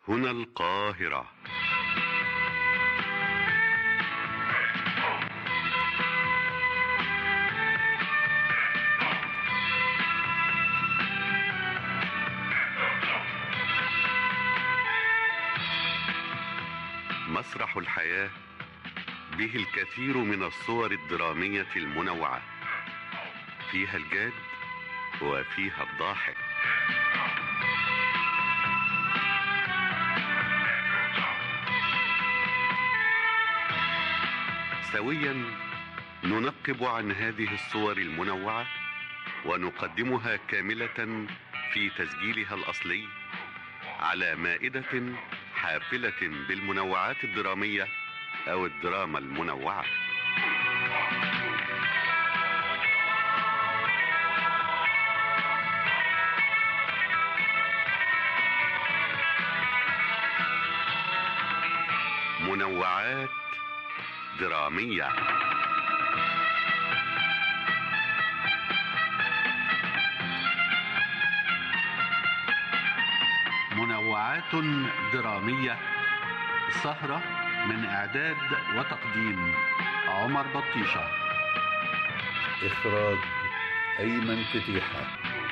هنا القاهرة مسرح الحياة به الكثير من الصور الدرامية المنوعة فيها الجاد وفيها الضاحك سويا ننقب عن هذه الصور المنوعة ونقدمها كاملة في تسجيلها الأصلي على مائدة حافلة بالمنوعات الدرامية أو الدراما المنوعة منوعات درامية منوعات درامية سهرة من إعداد وتقديم عمر بطيشة إخراج أيمن فتيحة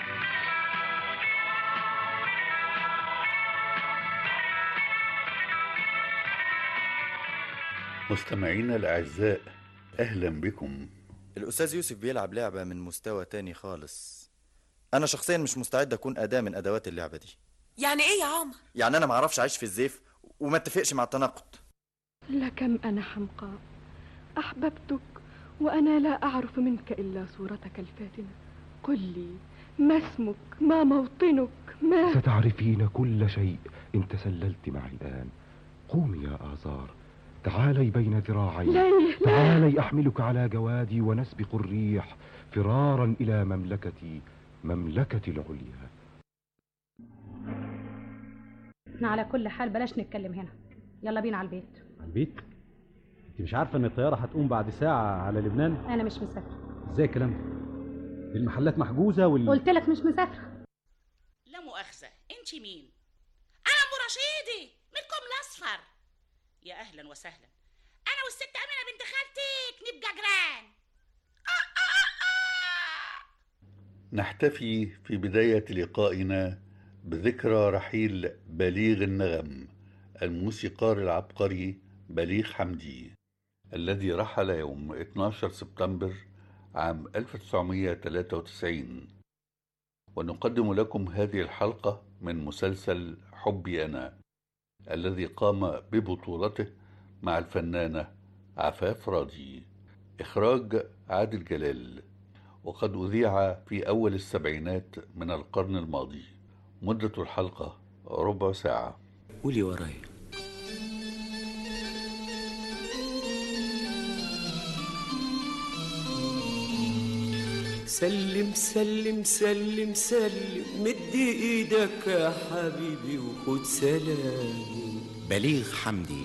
مستمعينا الأعزاء أهلا بكم الأستاذ يوسف بيلعب لعبة من مستوى تاني خالص أنا شخصيا مش مستعد أكون أداة من أدوات اللعبة دي يعني ايه يا عمر يعني أنا معرفش أعيش في الزيف وما اتفقش مع التناقض لكم أنا حمقاء أحببتك وأنا لا أعرف منك إلا صورتك الفاتنة قل لي ما اسمك ما موطنك ما ستعرفين كل شيء إن تسللت معي الآن قومي يا آزار تعالي بين ذراعي ليه لا تعالي أحملك على جوادي ونسبق الريح فرارا إلى مملكتي مملكتي العليا احنا على كل حال بلاش نتكلم هنا يلا بينا على البيت على البيت انت مش عارفه ان الطياره هتقوم بعد ساعه على لبنان انا مش مسافره ازاي الكلام ده المحلات محجوزه وال قلت لك مش مسافره لا مؤاخذة انت مين انا ام رشيدي منكم الاصفر يا اهلا وسهلا انا والست امينه بنت خالتك نبقى جيران آه آه آه آه. نحتفي في بداية لقائنا بذكرى رحيل بليغ النغم الموسيقار العبقري بليغ حمدي الذي رحل يوم 12 سبتمبر عام 1993 ونقدم لكم هذه الحلقة من مسلسل حبي أنا الذي قام ببطولته مع الفنانة عفاف راضي إخراج عادل جلال وقد أذيع في أول السبعينات من القرن الماضي مدة الحلقة ربع ساعة قولي ورايا سلم سلم سلم سلم مد ايدك يا حبيبي وخد سلامي بليغ حمدي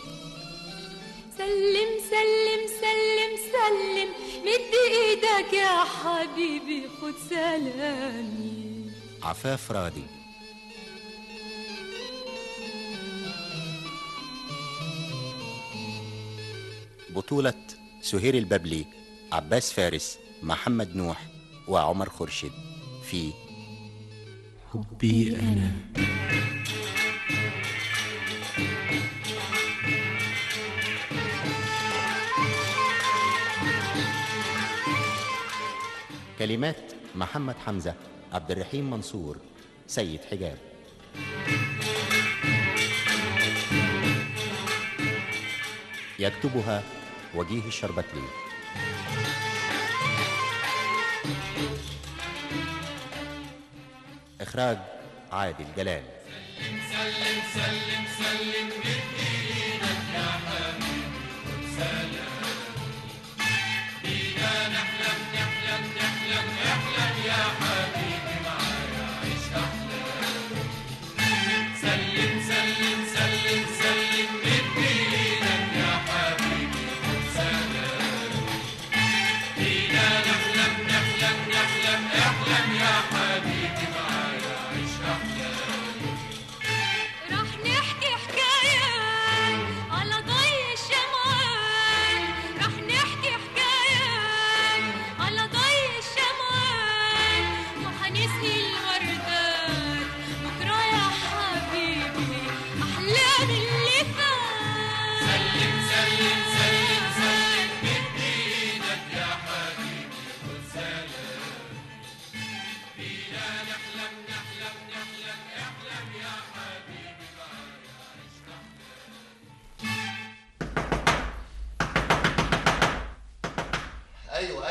سلم سلم سلم سلم مد ايدك يا حبيبي خد سلامي عفاف راضي بطولة سهير الببلي عباس فارس محمد نوح وعمر خورشيد في حبي أنا كلمات محمد حمزة عبد الرحيم منصور سيد حجاب يكتبها وجيه الشربتلي إخراج عادل جلال سلم سلم سلم ايدك يا حبيبي سلام بينا نحلم نحلم نحلم احلم يا حبيبي معايا عيش احلام سلم سلم سلم سلم ايدك يا حبيبي سلام بينا نحلم نحلم نحلم احلم يا حبيبي معايا عيش احلام رح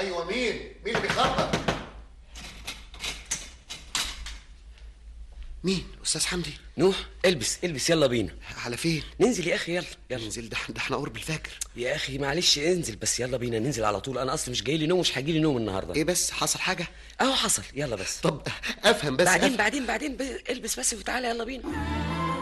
ايوه مين مين اللي بيخبط مين استاذ حمدي نوح البس البس يلا بينا على فين ننزل يا اخي يلا يلا ننزل ده, ده احنا قرب الفجر يا اخي معلش انزل بس يلا بينا ننزل على طول انا اصلا مش جاي لي نوم مش هيجي لي نوم النهارده ايه بس حصل حاجه اهو حصل يلا بس طب افهم بس بعدين أفهم. بعدين بعدين ب... البس بس وتعالى يلا بينا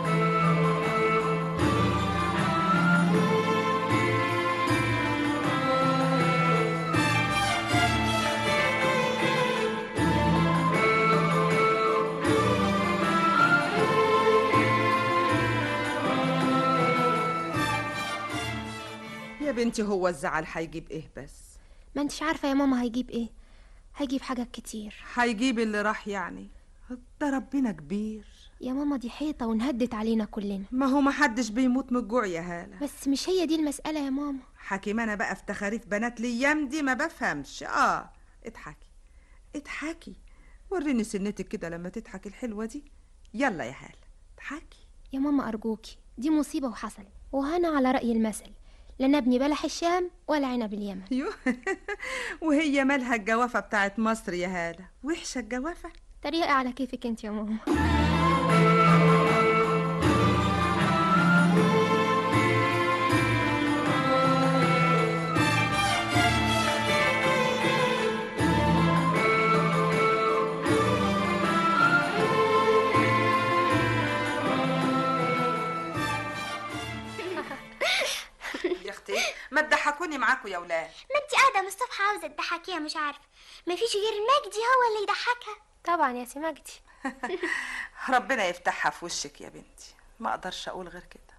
يا بنتي هو الزعل هيجيب ايه بس ما انتش عارفة يا ماما هيجيب ايه هيجيب حاجات كتير هيجيب اللي راح يعني ده ربنا كبير يا ماما دي حيطة وانهدت علينا كلنا ما هو محدش بيموت من الجوع يا هالة بس مش هي دي المسألة يا ماما حكيم انا بقى في تخاريف بنات الايام دي ما بفهمش اه اضحكي اضحكي وريني سنتك كده لما تضحك الحلوة دي يلا يا هالة اضحكي يا ماما أرجوكي دي مصيبة وحصلت وهنا على رأي المثل لا نبني بلح الشام ولا عنب اليمن يو وهي مالها الجوافة بتاعت مصر يا هالة وحشة الجوافة طريقة على كيفك انت يا ماما يا اختي ما تضحكوني معاكم يا ولاد ما انت قاعده من الصبح عاوزه تضحكيها مش عارفه مفيش غير مجدي هو اللي يضحكها طبعا يا سي مجدي ربنا يفتحها في وشك يا بنتي ما اقدرش اقول غير كده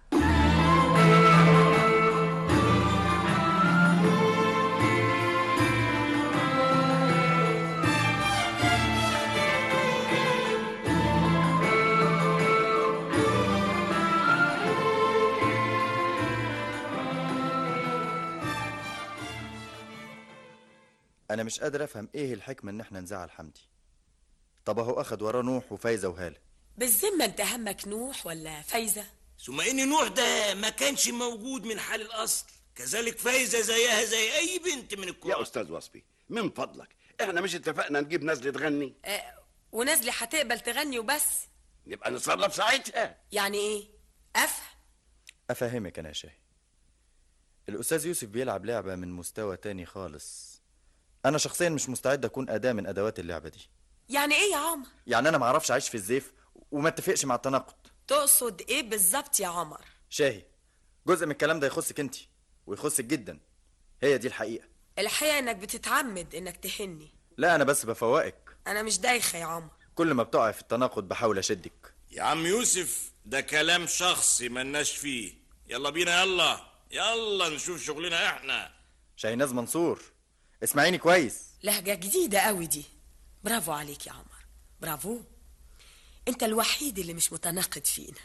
انا مش قادر افهم ايه الحكمه ان احنا نزعل حمدي طب اهو اخد وراه نوح وفايزه وهاله بالذمة انت همك نوح ولا فايزة ثم ان نوح ده ما كانش موجود من حال الاصل كذلك فايزه زيها زي اي بنت من الكبار يا استاذ وصفي من فضلك احنا مش اتفقنا نجيب نازله تغني آه ونازلة هتقبل تغني وبس نبقى نتصرف ساعتها يعني ايه افهم افهمك انا يا شاهي الاستاذ يوسف بيلعب لعبه من مستوى تاني خالص انا شخصيا مش مستعد اكون اداه من ادوات اللعبه دي يعني ايه يا عمر يعني انا معرفش اعيش في الزيف وما اتفقش مع التناقض تقصد ايه بالظبط يا عمر شاهي جزء من الكلام ده يخصك انت ويخصك جدا هي دي الحقيقه الحقيقة انك بتتعمد انك تهني لا انا بس بفوقك انا مش دايخة يا عمر كل ما بتقع في التناقض بحاول اشدك يا عم يوسف ده كلام شخصي ملناش فيه يلا بينا يلا يلا نشوف شغلنا احنا شاهيناز منصور اسمعيني كويس لهجة جديدة قوي دي برافو عليك يا عمر برافو انت الوحيد اللي مش متناقض فينا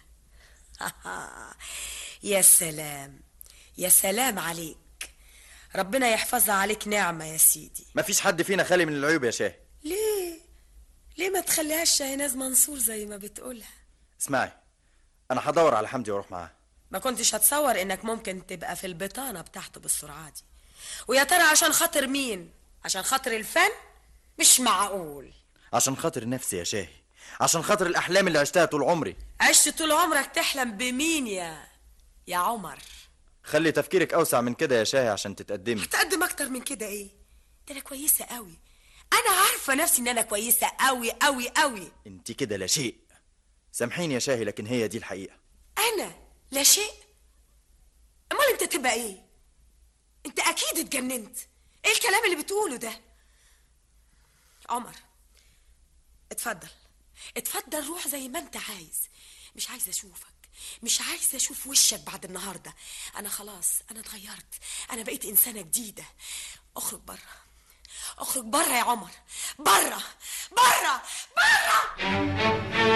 يا سلام يا سلام عليك ربنا يحفظها عليك نعمة يا سيدي مفيش حد فينا خالي من العيوب يا شاهي ليه ليه ما تخليهاش شاهناز منصور زي ما بتقولها اسمعي انا هدور على حمدي واروح معاه ما كنتش هتصور انك ممكن تبقى في البطانة بتاعته بالسرعة دي ويا ترى عشان خاطر مين عشان خاطر الفن مش معقول عشان خاطر نفسي يا شاهي عشان خاطر الاحلام اللي عشتها طول عمري عشت طول عمرك تحلم بمين يا يا عمر خلي تفكيرك اوسع من كده يا شاهي عشان تتقدمي تقدم اكتر من كده ايه ده انا كويسة قوي انا عارفة نفسي ان انا كويسة قوي قوي قوي انت كده لا شيء سامحيني يا شاهي لكن هي دي الحقيقه انا لا شيء امال انت تبقى ايه انت اكيد اتجننت ايه الكلام اللي بتقوله ده عمر اتفضل اتفضل روح زي ما انت عايز مش عايزه اشوفك مش عايزه اشوف وشك بعد النهارده انا خلاص انا اتغيرت انا بقيت انسانه جديده اخرج بره اخرج بره يا عمر بره بره بره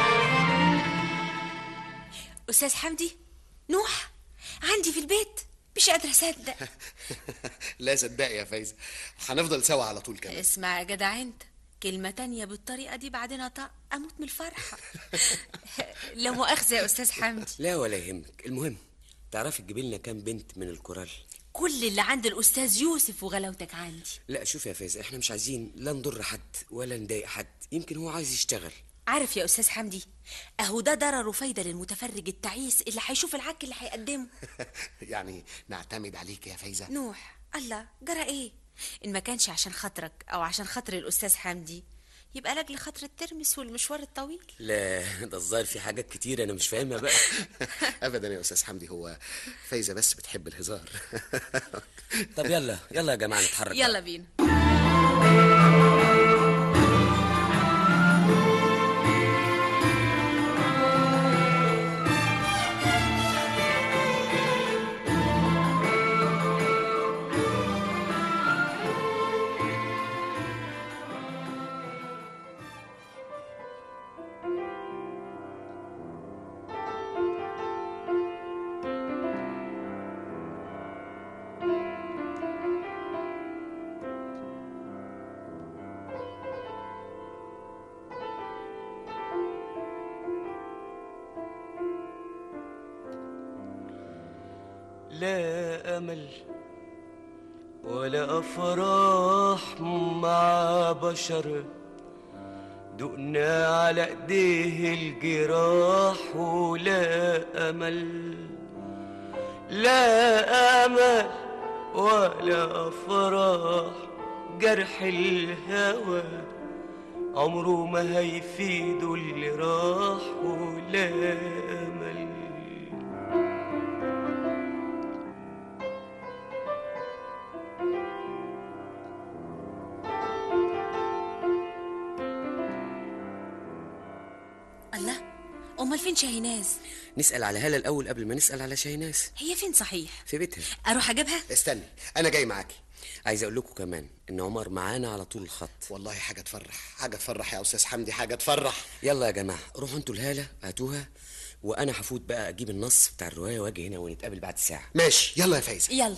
أستاذ حمدي نوح عندي في البيت مش قادرة أصدق لا صدقي يا فايزه هنفضل سوا على طول كمان اسمع يا جدع أنت كلمة تانية بالطريقة دي بعدين أطق أموت من الفرحة لا مؤاخذة يا أستاذ حمدي لا ولا يهمك المهم تعرفي تجيبي لنا كام بنت من الكورال كل اللي عند الأستاذ يوسف وغلاوتك عندي لا شوف يا فايزه احنا مش عايزين لا نضر حد ولا نضايق حد يمكن هو عايز يشتغل عارف يا أستاذ حمدي أهو ده ضرر وفايدة للمتفرج التعيس اللي هيشوف العك اللي هيقدمه يعني نعتمد عليك يا فايزه نوح الله جرى إيه إن ما كانش عشان خاطرك أو عشان خاطر الأستاذ حمدي يبقى لاجل خاطر الترمس والمشوار الطويل لا ده الظاهر في حاجات كتير انا مش فاهمها بقى ابدا يا استاذ حمدي هو فايزه بس بتحب الهزار طب يلا يلا يا جماعه نتحرك يلا بينا لا أمل ولا أفراح مع بشر دقنا على ايديه الجراح ولا أمل لا أمل ولا أفراح جرح الهوى عمره ما هيفيدوا اللي راح ولا أمل الله أمال فين شاهيناز نسال على هاله الاول قبل ما نسال على شاهيناز هي فين صحيح في بيتها أروح أجيبها استني انا جاي معاكي عايز اقول لكم كمان ان عمر معانا على طول الخط والله حاجه تفرح حاجه تفرح يا استاذ حمدي حاجه تفرح يلا يا جماعه روحوا انتوا الهاله هاتوها وانا هفوت بقى اجيب النص بتاع الروايه واجي هنا ونتقابل بعد ساعه ماشي يلا يا فايزه يلا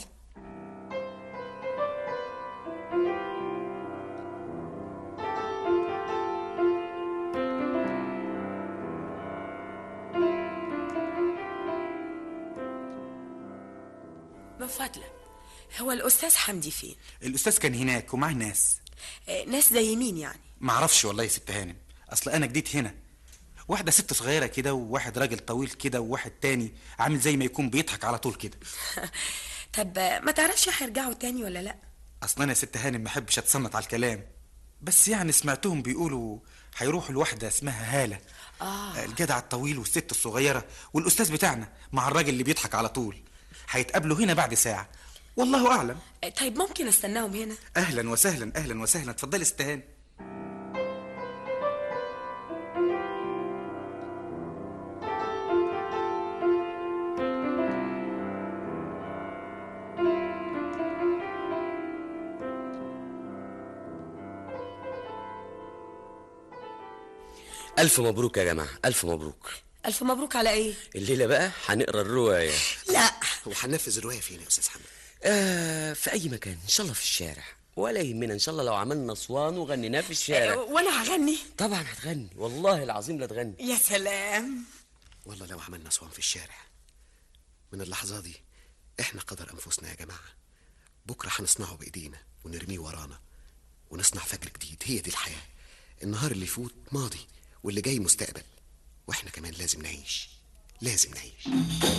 من فضلك هو الأستاذ حمدي فين؟ الاستاذ كان هناك ومعاه ناس آه، ناس زي مين يعني؟ معرفش والله يا ست هانم اصل انا جديد هنا واحده ست صغيره كده وواحد راجل طويل كده وواحد تاني عامل زي ما يكون بيضحك على طول كده طب آه، ما تعرفش هيرجعوا تاني ولا لا؟ اصل انا يا ست هانم ما احبش اتصنت على الكلام بس يعني سمعتهم بيقولوا هيروحوا لواحده اسمها هاله آه الجدع الطويل والست الصغيره والاستاذ بتاعنا مع الراجل اللي بيضحك على طول هيتقابلوا هنا بعد ساعه والله اعلم آه، طيب ممكن استناهم هنا؟ اهلا وسهلا اهلا وسهلا اتفضلي يا ست هانم الف مبروك يا جماعه الف مبروك ألف مبروك على إيه؟ الليله بقى هنقرا الروايه لا وهننفذ الروايه فين يا استاذ حمدي آه في اي مكان ان شاء الله في الشارع ولا يهمنا ان شاء الله لو عملنا اسوان وغنيناه في الشارع آه، وأنا هغني؟ طبعا هتغني والله العظيم لا تغني يا سلام والله لو عملنا صوان في الشارع من اللحظة دي احنا قدر انفسنا يا جماعة بكرة هنصنعه بايدينا ونرميه ورانا ونصنع فجر جديد هي دي الحياة النهار اللي يفوت ماضي واللي جاي مستقبل واحنا كمان لازم نعيش لازم نعيش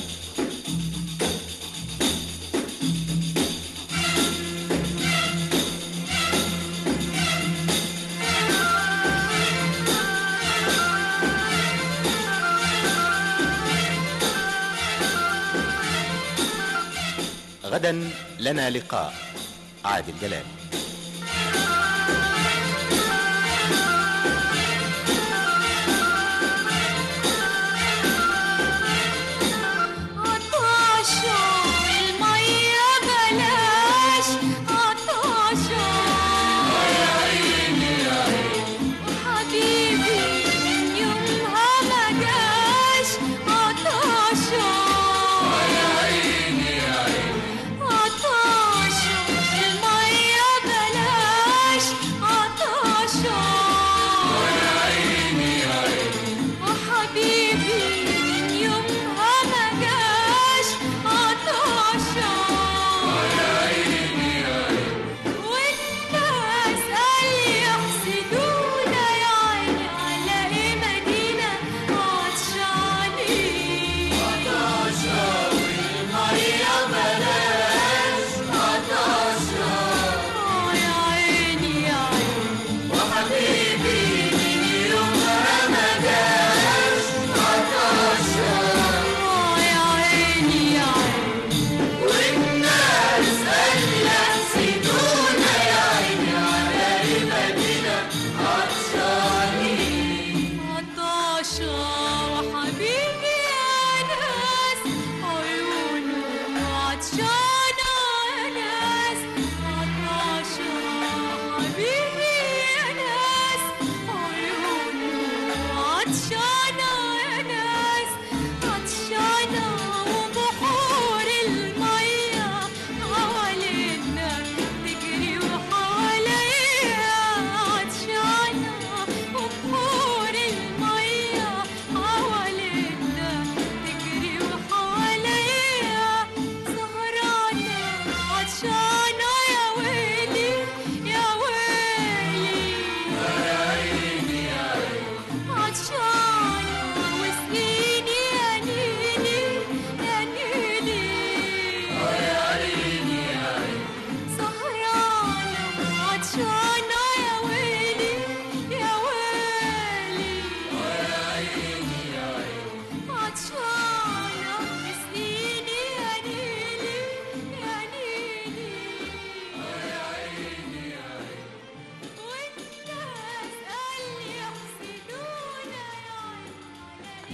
غدا لنا لقاء عادل جلال عطاشة المية بلاش عطاشة يا عيني يا عيني وحبيبي من يومها ما جاش عطاشة يا عيني يا عيني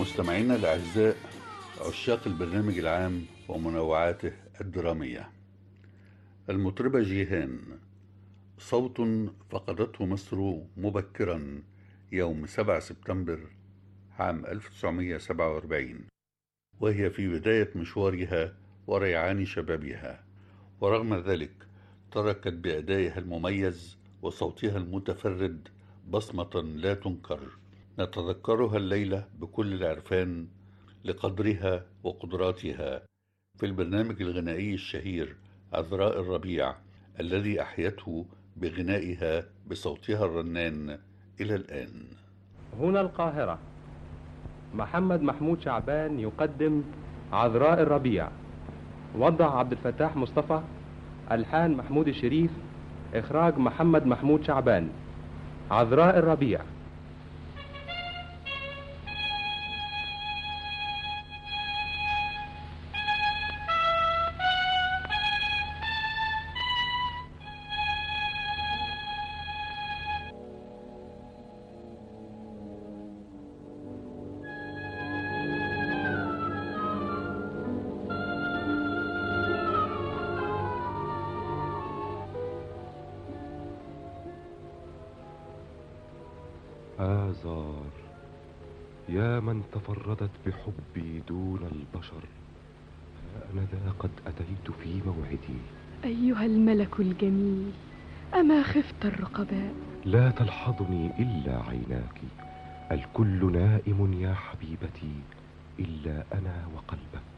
مستمعينا الأعزاء عشاق البرنامج العام ومنوعاته الدرامية المطربة جيهان صوت فقدته مصر مبكرا يوم 7 سبتمبر عام 1947 وهي في بداية مشوارها وريعان شبابها ورغم ذلك تركت بأدائها المميز وصوتها المتفرد بصمة لا تنكر نتذكرها الليلة بكل العرفان لقدرها وقدراتها في البرنامج الغنائي الشهير عذراء الربيع الذي أحيته بغنائها بصوتها الرنان إلى الآن هنا القاهرة محمد محمود شعبان يقدم عذراء الربيع وضع عبد الفتاح مصطفى ألحان محمود الشريف إخراج محمد محمود شعبان عذراء الربيع آزار يا من تفردت بحبي دون البشر ها أنا ذا قد أتيت في موعدي أيها الملك الجميل أما خفت الرقباء لا تلحظني إلا عيناك الكل نائم يا حبيبتي إلا أنا وقلبك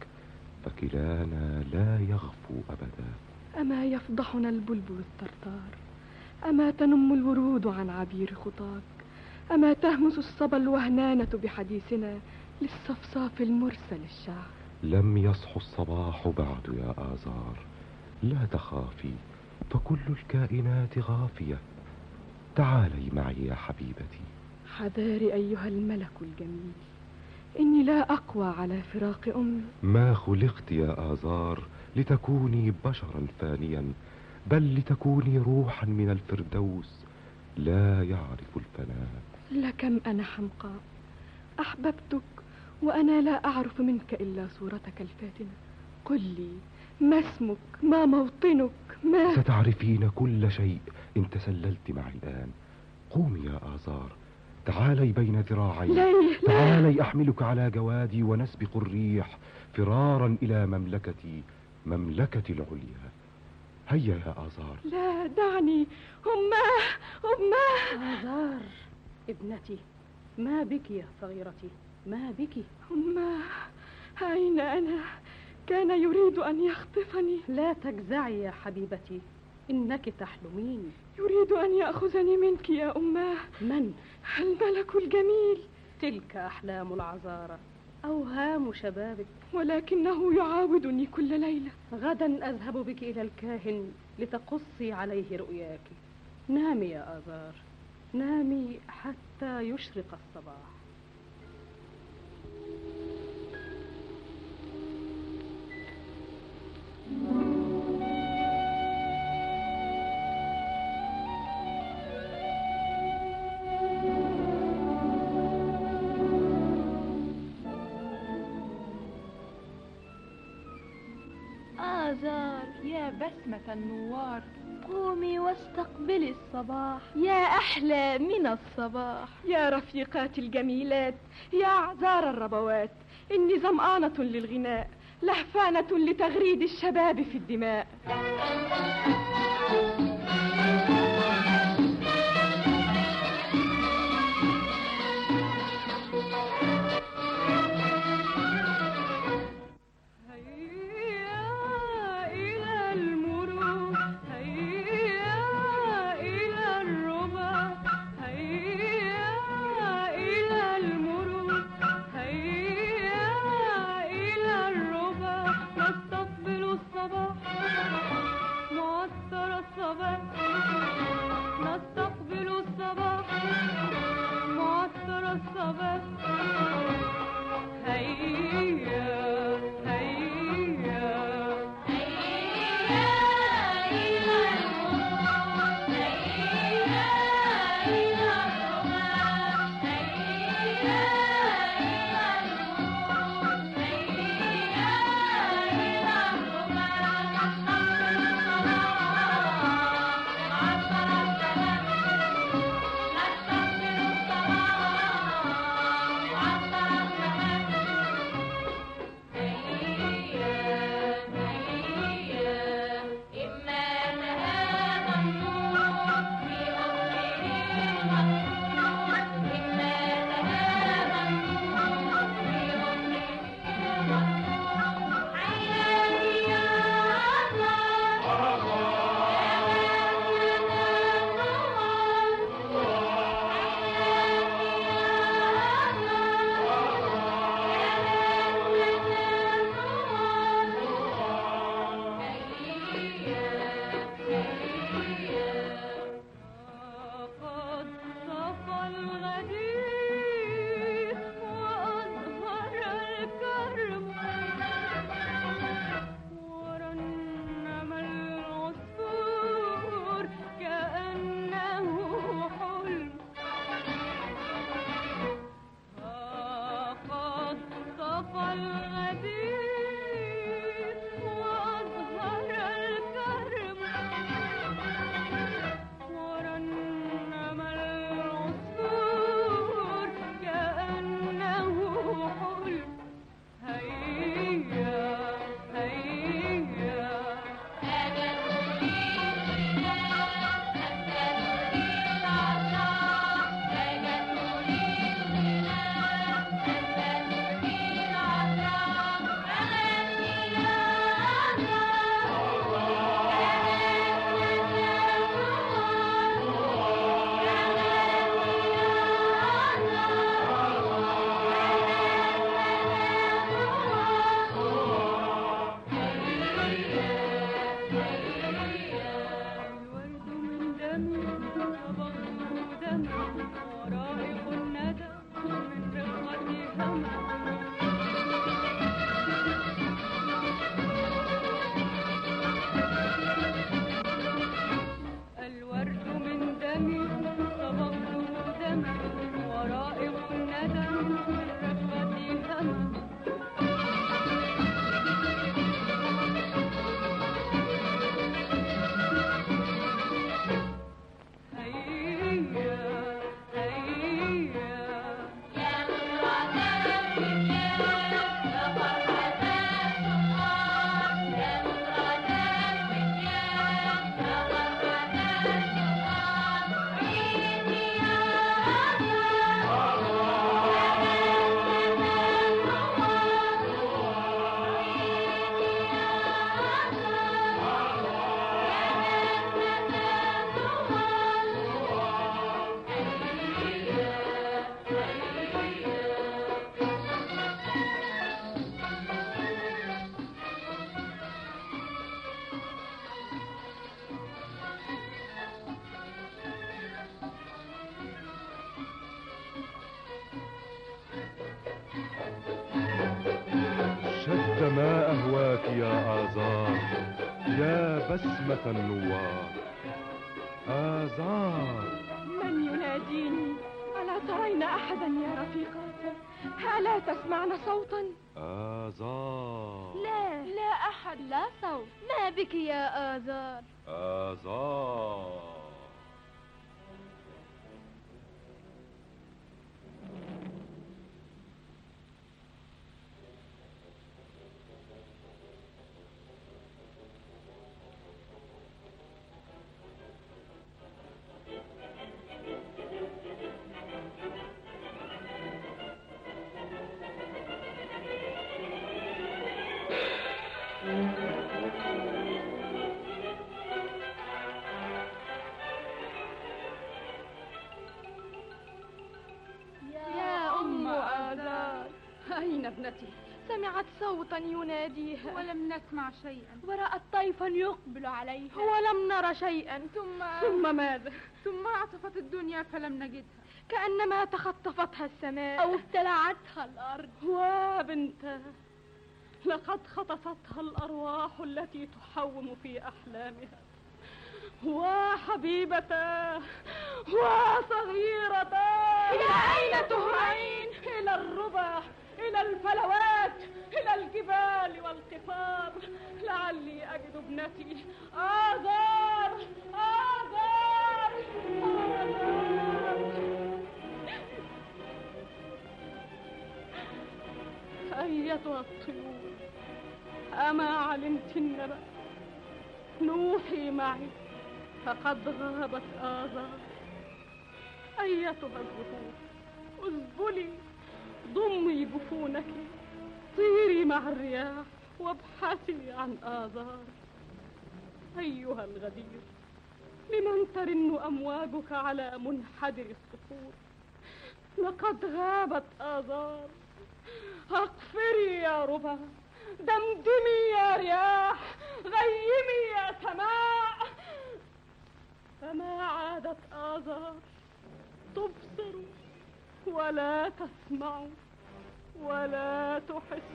فكلانا لا يغفو أبدا أما يفضحنا البلبل الطرطار أما تنم الورود عن عبير خطاك أما تهمس الصبا الوهنانة بحديثنا للصفصاف المرسل الشعر لم يصح الصباح بعد يا آزار لا تخافي فكل الكائنات غافية تعالي معي يا حبيبتي حذاري أيها الملك الجميل إني لا أقوى على فراق أمي ما خلقت يا آزار لتكوني بشرا فانيا بل لتكوني روحا من الفردوس لا يعرف الفناء لكم أنا حمقاء أحببتك وأنا لا أعرف منك إلا صورتك الفاتنة قل لي ما اسمك ما موطنك ما ستعرفين كل شيء إن تسللت معي الآن قومي يا آزار تعالي بين ذراعي ليه لا تعالي أحملك على جوادي ونسبق الريح فرارا إلى مملكتي مملكتي العليا هيا يا آزار لا دعني أماه أماه آزار ابنتي ما بك يا صغيرتي ما بك أماه أين أنا كان يريد أن يخطفني لا تجزعي يا حبيبتي إنك تحلمين يريد أن يأخذني منك يا أماه من؟ الملك الجميل تلك أحلام العذارى أوهام شبابك ولكنه يعاودني كل ليلة غدا أذهب بك إلى الكاهن لتقصي عليه رؤياك نامي يا آزار نامي حتى يشرق الصباح آزار يا بسمة النوار قومي واستقبلي الصباح يا أحلى من الصباح يا رفيقاتي الجميلات يا أعذار الربوات إني ظمآنة للغناء لهفانة لتغريد الشباب في الدماء إلى المرور هيا إلى الربا هيا إلى المرور هيا إلى الربا نستقبل الصباح معطر الصباح هناك يا آزار يا بسمة النوار آزار من يناديني ألا ترين أحدا يا رفيقاتي ألا تسمعن صوتا آزار لا لا أحد لا صوت ما بك يا آزار آزار يا أم آزار أين ابنتي؟ سمعت صوتا يناديها ولم نسمع شيئا ورأت طيفا يقبل عليها ولم نر شيئا ثم ثم ماذا؟ ثم عطفت الدنيا فلم نجدها كأنما تخطفتها السماء أو ابتلعتها الأرض وبنتاه لقد خطفتها الأرواح التي تحوم في أحلامها وحبيبتاه وصغيرتاه إلى أين تهرعين؟ إلى الربا إلى الفلوات إلى الجبال والقفار لعلي أجد ابنتي آذار آذار آذار أيتها الطيور أما علمت النبأ نوحي معي فقد غابت آذار أيتها الزهور اذبلي ضمي جفونك طيري مع الرياح وابحثي عن آذار أيها الغدير لمن ترن أمواجك على منحدر الصخور لقد غابت آذار أقفري يا ربا دمدمي يا رياح غيمي يا سماء فما عادت آذار تبصر ولا تسمع ولا تحس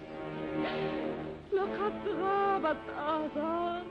لقد غابت آذار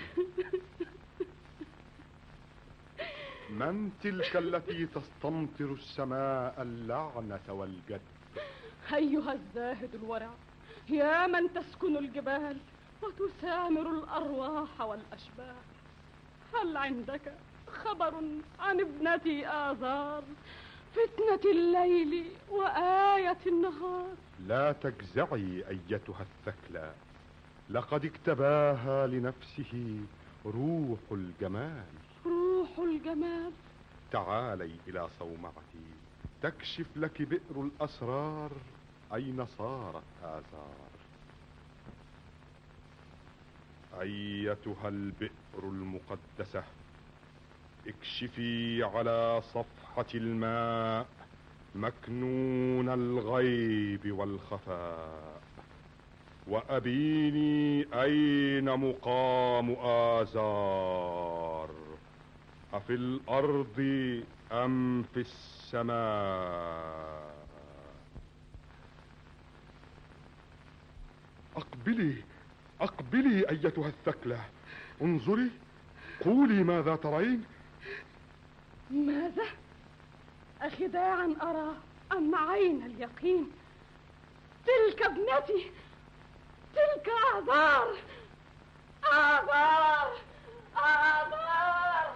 من تلك التي تستمطر السماء اللعنة والجد أيها الزاهد الورع يا من تسكن الجبال وتسامر الأرواح والأشباح هل عندك خبر عن ابنتي آذار فتنة الليل وآية النهار لا تجزعي أيتها الثكلى لقد اكتباها لنفسه روح الجمال روح الجمال تعالي إلى صومعتي تكشف لك بئر الأسرار أين صارت آثار أيتها البئر المقدسة اكشفي على صفحة الماء مكنون الغيب والخفاء وأبيني أين مقام آزار أفي الأرض أم في السماء أقبلي أقبلي أيتها الثكلة انظري قولي ماذا ترين ماذا؟ أخداعا أرى أم عين اليقين تلك ابنتي تلك آثار آثار آثار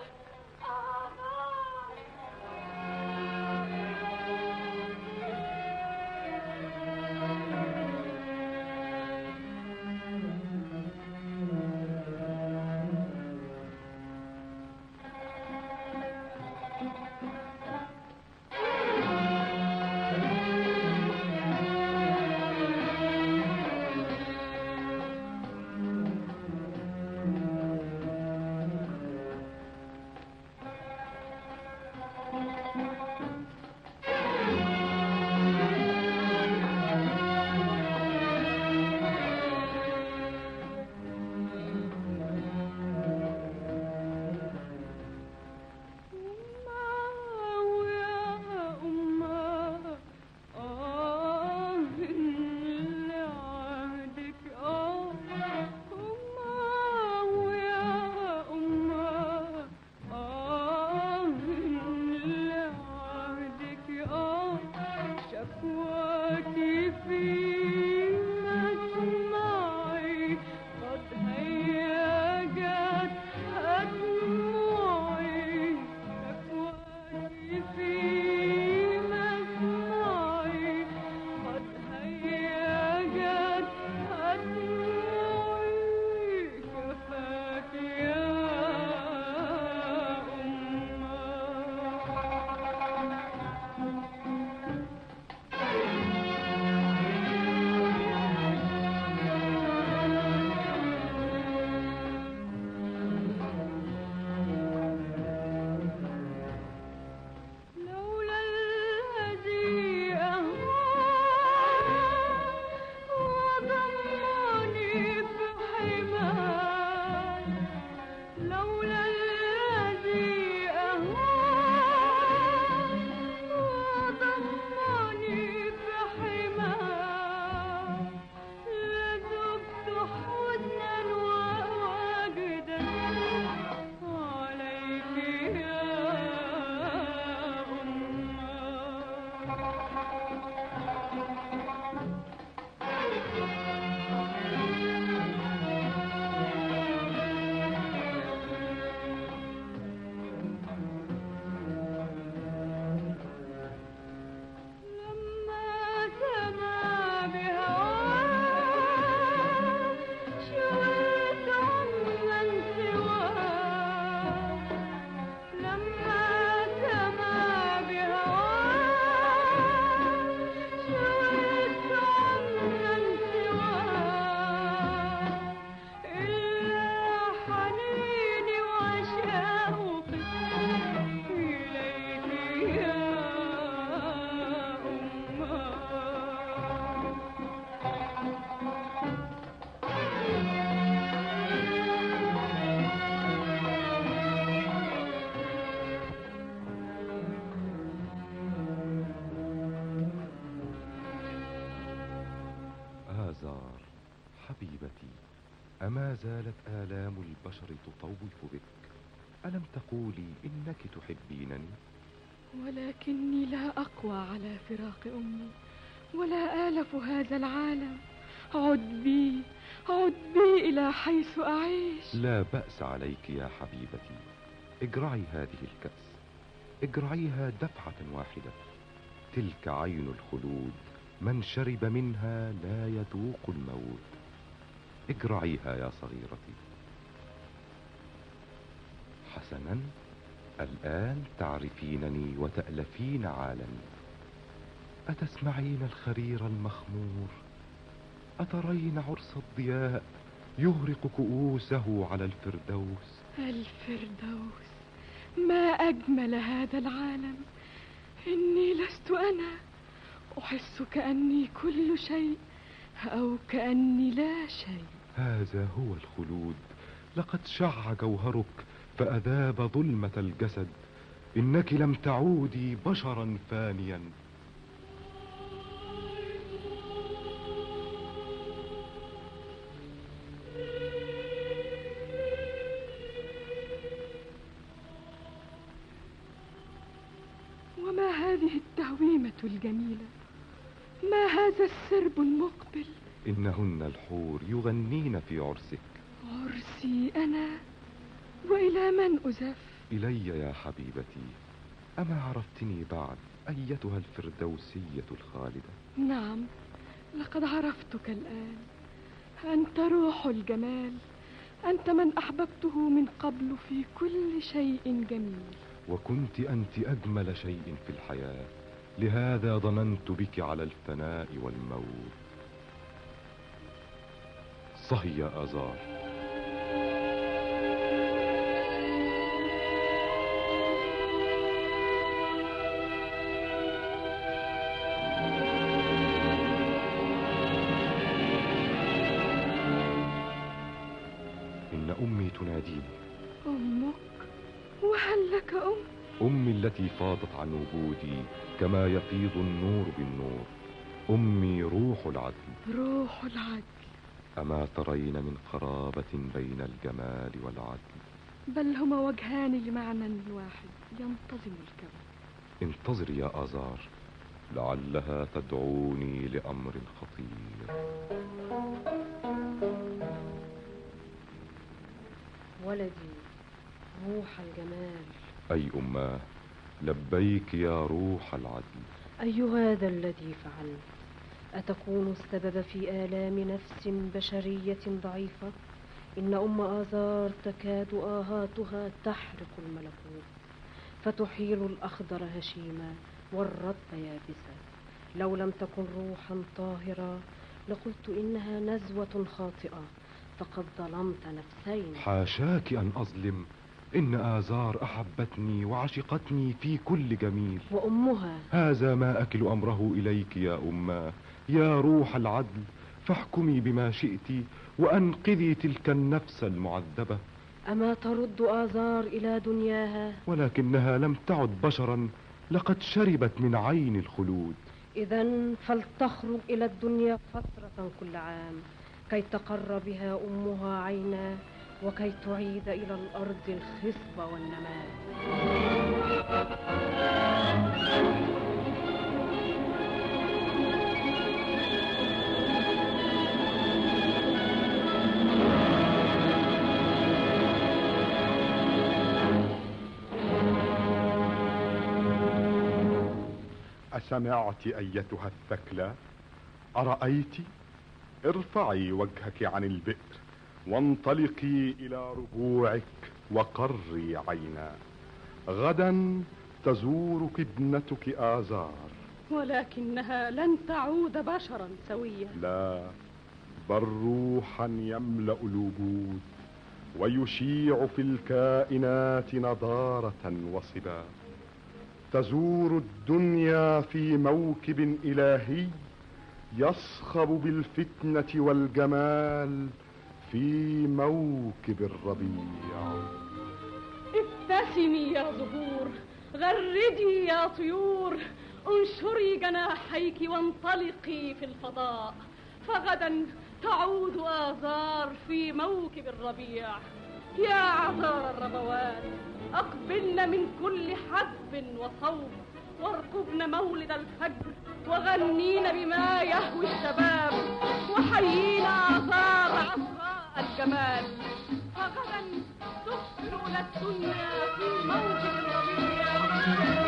حبيبتي أما زالت آلام البشر تطوف بك ألم تقولي إنك تحبينني ولكني لا أقوى على فراق أمي ولا آلف هذا العالم عد بي عد بي إلى حيث أعيش لا بأس عليك يا حبيبتي اجرعي هذه الكأس اجرعيها دفعة واحدة تلك عين الخلود من شرب منها لا يذوق الموت اجرعيها يا صغيرتي حسنا الآن تعرفينني وتألفين عالمي أتسمعين الخرير المخمور أترين عرس الضياء يغرق كؤوسه على الفردوس الفردوس ما أجمل هذا العالم إني لست أنا أحس كأني كل شيء أو كأني لا شيء هذا هو الخلود لقد شع جوهرك فأذاب ظلمة الجسد إنك لم تعودي بشرا فانيا وما هذه التهويمة الجميلة ما هذا السرب المقبل إنهن الحور يغنين في عرسك عرسي أنا وإلى من أزف إلي يا حبيبتي أما عرفتني بعد أيتها الفردوسية الخالدة نعم لقد عرفتك الآن أنت روح الجمال أنت من أحببته من قبل في كل شيء جميل وكنت أنت أجمل شيء في الحياة لهذا ظننت بك على الفناء والموت صهي يا آزار إن أمي تناديني أمك وهل لك أم أمي التي فاضت عن وجودي كما يفيض النور بالنور أمي روح العدل روح العدل أما ترين من قرابة بين الجمال والعدل بل هما وجهان لمعنى واحد ينتظم الكون انتظري يا آزار لعلها تدعوني لأمر خطير ولدي روح الجمال أي أماه لبيك يا روح العدل أي هذا الذي فعلت أتكون السبب في آلام نفس بشرية ضعيفة إن أم آزار تكاد آهاتها تحرق الملكوت فتحيل الأخضر هشيما والرطب يابسا لو لم تكن روحا طاهرة لقلت إنها نزوة خاطئة فقد ظلمت نفسين حاشاك أن أظلم إن آزار أحبتني وعشقتني في كل جميل وأمها هذا ما أكل أمره إليك يا أماه يا روح العدل فاحكمي بما شئت وأنقذي تلك النفس المعذبة أما ترد آزار إلى دنياها ولكنها لم تعد بشرا لقد شربت من عين الخلود إذا فلتخرج إلى الدنيا فترة كل عام كي تقر بها أمها عينا وكي تعيد إلى الأرض الخصب والنماء أسمعت أيتها الثكلى أرأيت ارفعي وجهك عن البئر وانطلقي إلى ربوعك وقري عينا غدا تزورك ابنتك آزار ولكنها لن تعود بشرا سويا لا بل روحا يملأ الوجود ويشيع في الكائنات نضارة وصبا تزور الدنيا في موكب إلهي يصخب بالفتنة والجمال في موكب الربيع ابتسمي يا زهور غردي يا طيور انشري جناحيك وانطلقي في الفضاء فغدا تعود آذار في موكب الربيع يا عذار الربوات أقبلن من كل حدب وصوب واركبن مولد الفجر وغنين بما يهوي الشباب وحيينا آثار عصراء الجمال فغدا تخبر الدنيا في موكب الربيع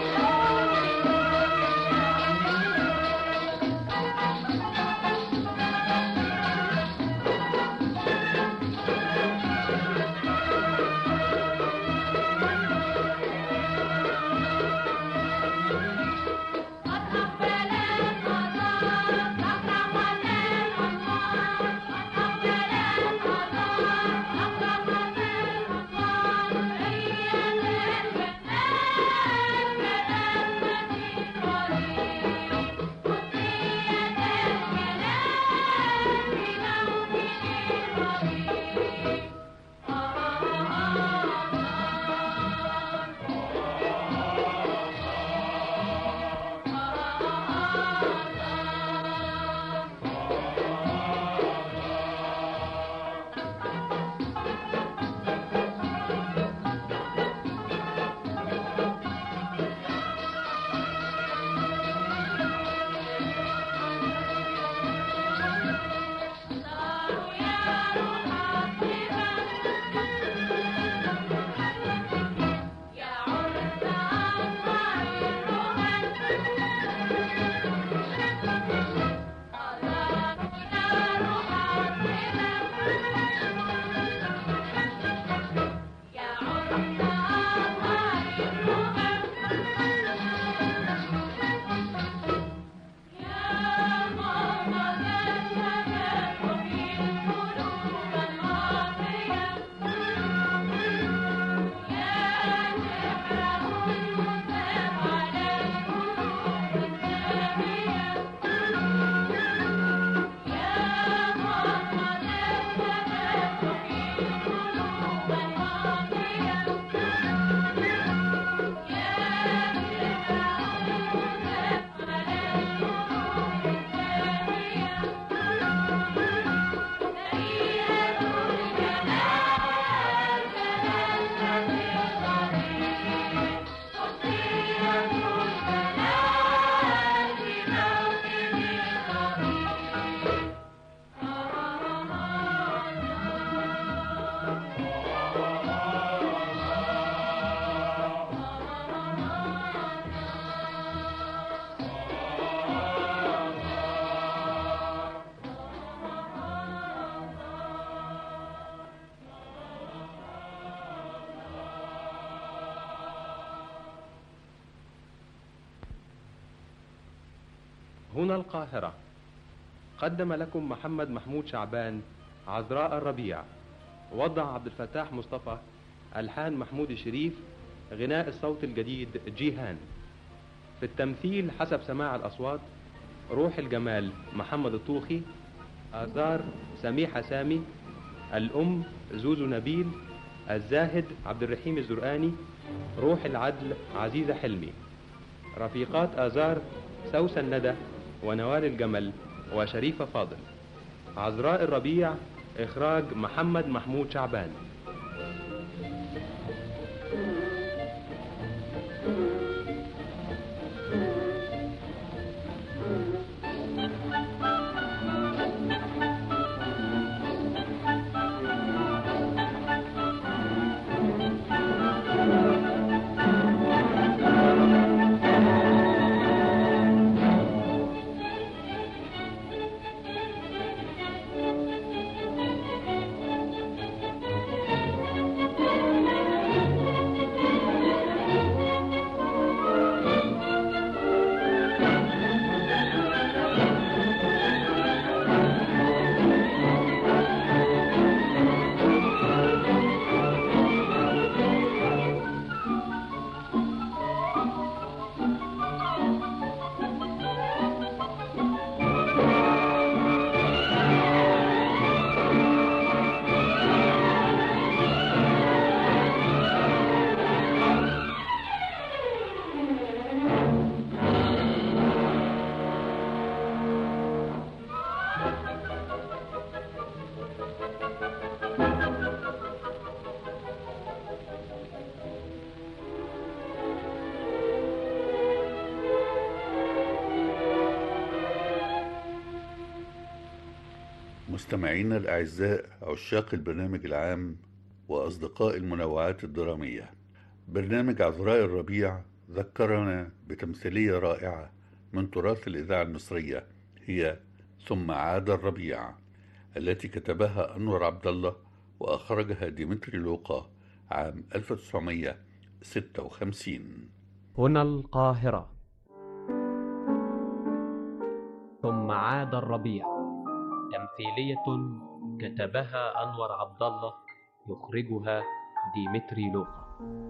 هنا القاهرة قدم لكم محمد محمود شعبان عذراء الربيع وضع عبد الفتاح مصطفى ألحان محمود الشريف غناء الصوت الجديد جيهان في التمثيل حسب سماع الأصوات روح الجمال محمد الطوخي آثار سميحة سامي الأم زوزو نبيل الزاهد عبد الرحيم الزرقاني روح العدل عزيزة حلمي رفيقات آزار سوسن ندى ونوال الجمل وشريفة فاضل عذراء الربيع إخراج محمد محمود شعبان مستمعينا الأعزاء عشاق البرنامج العام وأصدقاء المنوعات الدرامية برنامج عذراء الربيع ذكرنا بتمثيلية رائعة من تراث الإذاعة المصرية هي ثم عاد الربيع التي كتبها أنور عبد الله وأخرجها ديمتري لوقا عام 1956 هنا القاهرة ثم عاد الربيع تمثيلية كتبها أنور عبد الله يخرجها ديمتري لوقا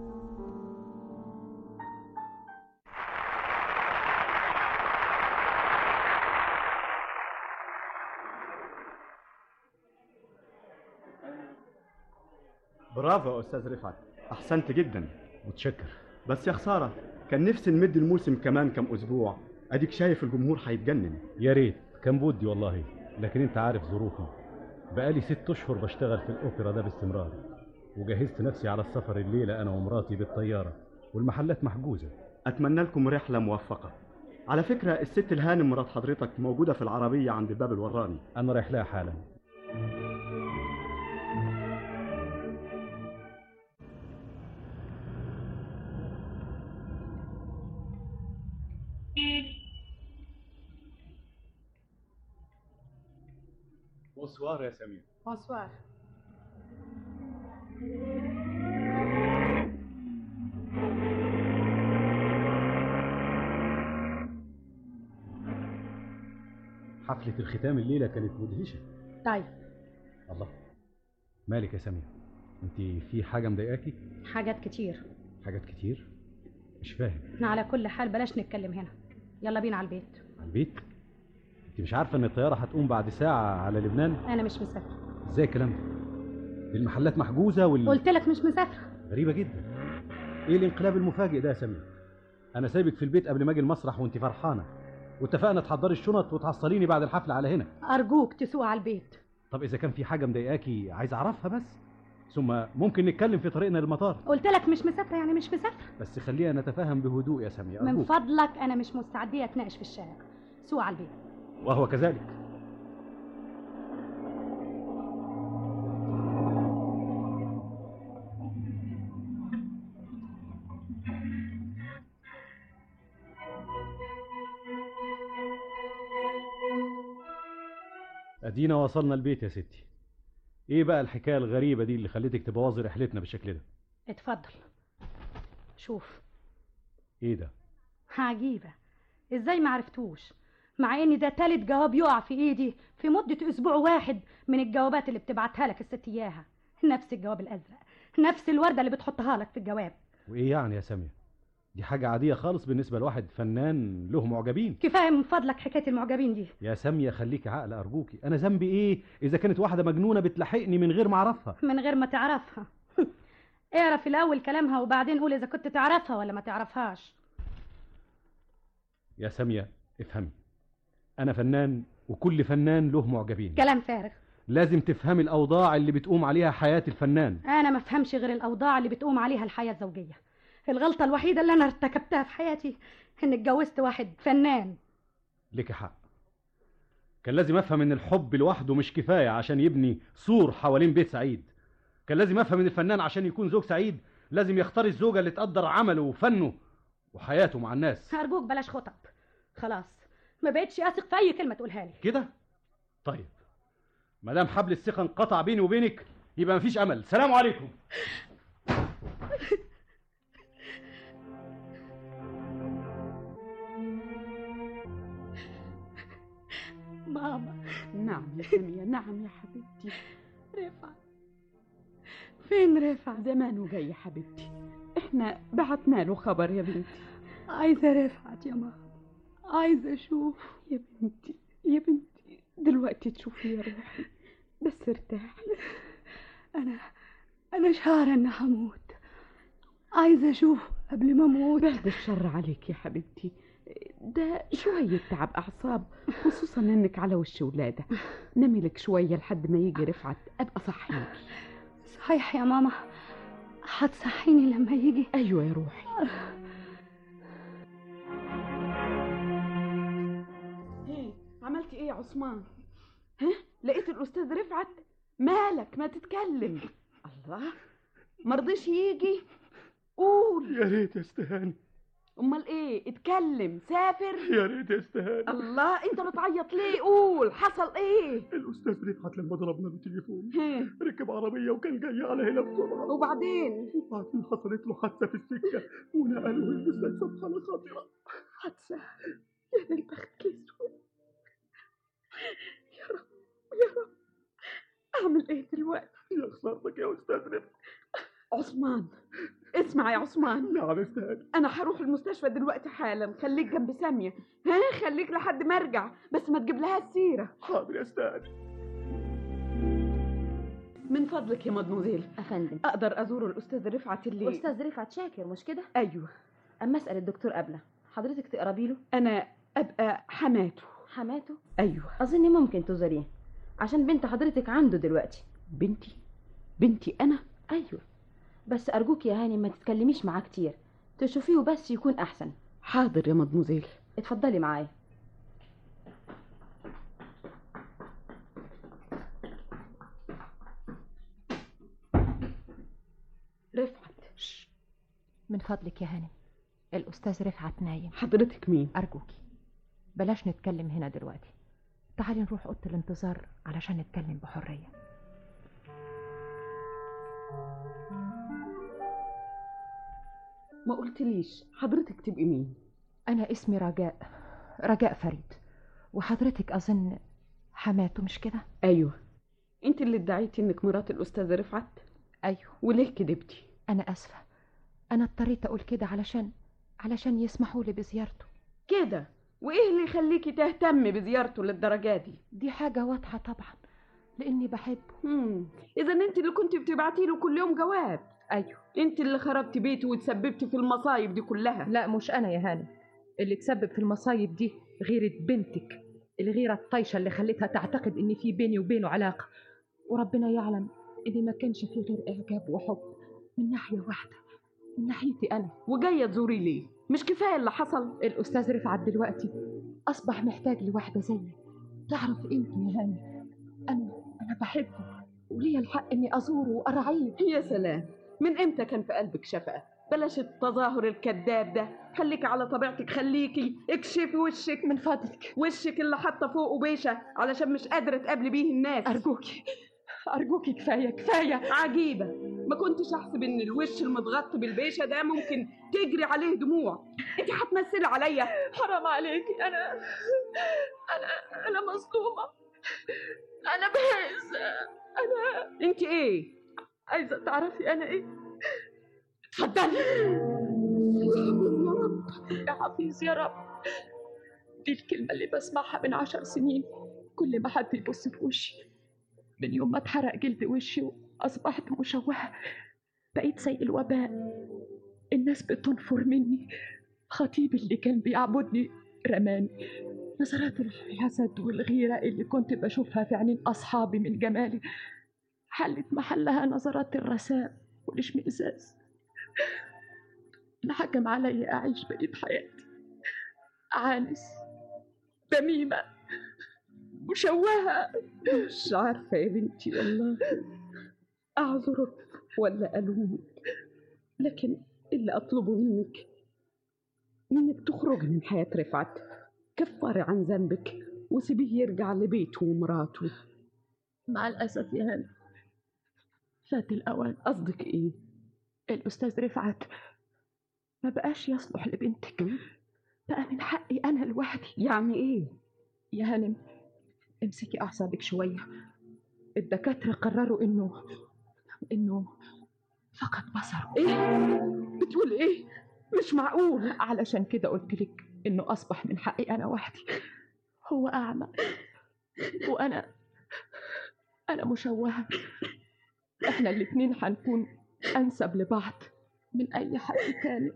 برافو يا استاذ رفعت احسنت جدا متشكر بس يا خساره كان نفسي نمد الموسم كمان كم اسبوع اديك شايف الجمهور هيتجنن يا ريت كان بودي والله لكن انت عارف ظروفي بقالي ست اشهر بشتغل في الاوبرا ده باستمرار وجهزت نفسي على السفر الليله انا ومراتي بالطياره والمحلات محجوزه اتمنى لكم رحله موفقه على فكره الست الهانم مرات حضرتك موجوده في العربيه عند الباب الوراني انا رايح لها حالا بونسوار يا سمير بونسوار حفله الختام الليله كانت مدهشه طيب الله مالك يا سمير انت في حاجه مضايقاكي حاجات كتير حاجات كتير مش فاهم احنا على كل حال بلاش نتكلم هنا يلا بينا على البيت على البيت انت مش عارفه ان الطياره هتقوم بعد ساعه على لبنان انا مش مسافره ازاي الكلام ده دي المحلات محجوزه وال قلت لك مش مسافره غريبه جدا ايه الانقلاب المفاجئ ده يا سمير انا سايبك في البيت قبل ما اجي المسرح وانت فرحانه واتفقنا تحضري الشنط وتحصليني بعد الحفله على هنا ارجوك تسوق على البيت طب اذا كان في حاجه مضايقاكي عايز اعرفها بس ثم ممكن نتكلم في طريقنا للمطار قلت لك مش مسافره يعني مش مسافره بس خلينا نتفاهم بهدوء يا سمير من أرجوك. فضلك انا مش مستعديه اتناقش في الشارع سوق على البيت وهو كذلك ادينا وصلنا البيت يا ستي ايه بقى الحكايه الغريبه دي اللي خلتك تبوظي رحلتنا بالشكل ده اتفضل شوف ايه ده عجيبه ازاي ما عرفتوش مع ان ده تالت جواب يقع في ايدي في مده اسبوع واحد من الجوابات اللي بتبعتها لك الست اياها نفس الجواب الازرق نفس الورده اللي بتحطها لك في الجواب وايه يعني يا ساميه دي حاجه عاديه خالص بالنسبه لواحد فنان له معجبين كفايه من فضلك حكايه المعجبين دي يا ساميه خليكي عقل ارجوكي انا ذنبي ايه اذا كانت واحده مجنونه بتلاحقني من غير ما اعرفها من غير ما تعرفها اعرف الاول كلامها وبعدين قول اذا كنت تعرفها ولا ما تعرفهاش يا ساميه افهمي انا فنان وكل فنان له معجبين كلام فارغ لازم تفهمي الاوضاع اللي بتقوم عليها حياه الفنان انا ما افهمش غير الاوضاع اللي بتقوم عليها الحياه الزوجيه الغلطه الوحيده اللي انا ارتكبتها في حياتي ان اتجوزت واحد فنان لك حق كان لازم افهم ان الحب لوحده مش كفايه عشان يبني سور حوالين بيت سعيد كان لازم افهم ان الفنان عشان يكون زوج سعيد لازم يختار الزوجه اللي تقدر عمله وفنه وحياته مع الناس ارجوك بلاش خطب خلاص ما بقتش اثق في اي كلمه تقولها لي كده طيب ما دام حبل الثقه انقطع بيني وبينك يبقى مفيش امل سلام عليكم ماما نعم يا سمية نعم يا حبيبتي رفعت فين رفعت زمانه جاي يا حبيبتي احنا بعتنا له خبر يا بنتي عايزه رفعت يا ماما عايزه اشوف يا بنتي يا بنتي دلوقتي تشوفي يا روحي بس ارتاحي انا انا شعره اني هموت عايزه اشوف قبل ما اموت بعد الشر عليك يا حبيبتي ده شوية تعب أعصاب خصوصا إنك على وش ولادة نامي لك شوية لحد ما يجي رفعت أبقى صحيك صحيح يا ماما هتصحيني لما يجي أيوة يا روحي ايه عملتي ايه يا عثمان ها لقيت الاستاذ رفعت مالك ما تتكلم الله مرضيش يجي قول يا ريت يا استهاني امال ايه اتكلم سافر يا ريت يا استهاني الله انت بتعيط ليه قول حصل ايه الاستاذ رفعت لما ضربنا بالتليفون ها. ركب عربيه وكان جاي على هنا بسرعه وبعدين وبعدين حصلت له حادثه في السكه ونقلوه المستشفى بحاله خطيره حادثه يا البخت الاسود يا رب يا رب اعمل ايه دلوقتي يا خسارتك يا استاذ رفعت عثمان اسمع يا عثمان نعم استهاني انا هروح المستشفى دلوقتي حالا خليك جنب ساميه ها خليك لحد ما ارجع بس ما تجيب لها السيره حاضر يا استهاني من فضلك يا مدموزيل افندم اقدر ازور الاستاذ رفعت اللي استاذ رفعت شاكر مش كده ايوه اما اسال الدكتور قبله حضرتك تقربي له انا ابقى حماته حماته ايوه اظن ممكن تزوريه عشان بنت حضرتك عنده دلوقتي بنتي بنتي انا ايوه بس ارجوك يا هاني ما تتكلميش معاه كتير تشوفيه بس يكون احسن حاضر يا مدموزيل اتفضلي معايا رفعت من فضلك يا هانم الأستاذ رفعت نايم حضرتك مين أرجوكي بلاش نتكلم هنا دلوقتي تعالي نروح أوضة الانتظار علشان نتكلم بحرية ما قلتليش حضرتك تبقي مين أنا اسمي رجاء رجاء فريد وحضرتك أظن حماته مش كده ايوه انت اللي ادعيتي انك مرات الاستاذ رفعت أيوه وليه كدبتي أنا أسفة أنا اضطريت أقول كده علشان علشان يسمحوا لي بزيارته كده وايه اللي يخليكي تهتمي بزيارته للدرجه دي دي حاجة واضحة طبعا لأني بحبه امم اذا انت اللي كنت بتبعتي له كل يوم جواب أيوه انت اللي خربتي بيته وتسببتي في المصايب دي كلها لا مش أنا يا هاني اللي تسبب في المصايب دي غيرة بنتك الغيرة الطايشة اللي خلتها تعتقد إن في بيني وبينه علاقة وربنا يعلم إن ما كانش في غير إعجاب وحب من ناحية واحدة من ناحيتي أنا وجايه تزوري ليه مش كفايه اللي حصل الأستاذ رفعت دلوقتي أصبح محتاج لواحدة زيي تعرف قيمته يا هاني أنا أنا بحبه وليا الحق إني أزوره وأرعيه يا سلام من امتى كان في قلبك شفقه بلاش التظاهر الكذاب ده خليكي على طبيعتك خليكي اكشفي وشك من فضلك وشك اللي حاطه فوقه بيشه علشان مش قادره تقابلي بيه الناس أرجوكي أرجوكي كفاية كفاية عجيبه ما كنتش احسب ان الوش المتغطي بالبيشه ده ممكن تجري عليه دموع انت هتمثلي عليا حرام عليكي أنا أنا أنا مظلومة أنا بهز أنا انت ايه عايزة تعرفي أنا إيه اتفضلي يا رب يا حفيظ يا رب دي الكلمة اللي بسمعها من عشر سنين كل ما حد يبص في وشي من يوم ما اتحرق جلد وشي وأصبحت مشوهة بقيت زي الوباء الناس بتنفر مني خطيبي اللي كان بيعبدني رماني نظرات الحسد والغيرة اللي كنت بشوفها في عينين أصحابي من جمالي حلت محلها نظرات الرثاء والاشمئزاز أنا حكم علي أعيش بقية حياتي عانس دميمة مشوهة مش عارفه يا بنتي والله اعذرك ولا الومك لكن اللي اطلبه منك انك تخرجي من حياه رفعت كفري عن ذنبك وسيبيه يرجع لبيته ومراته مع الأسف يا هاني فات الأوان قصدك ايه الأستاذ رفعت ما بقاش يصلح لبنتك بقى من حقي أنا لوحدي يعني ايه يا هانم امسكي أعصابك شوية الدكاترة قرروا إنه إنه فقد بصره ايه بتقول ايه مش معقول علشان كده قلت لك إنه أصبح من حقي أنا وحدي هو أعمى وأنا أنا مشوهة إحنا الاتنين هنكون أنسب لبعض من أي حد تاني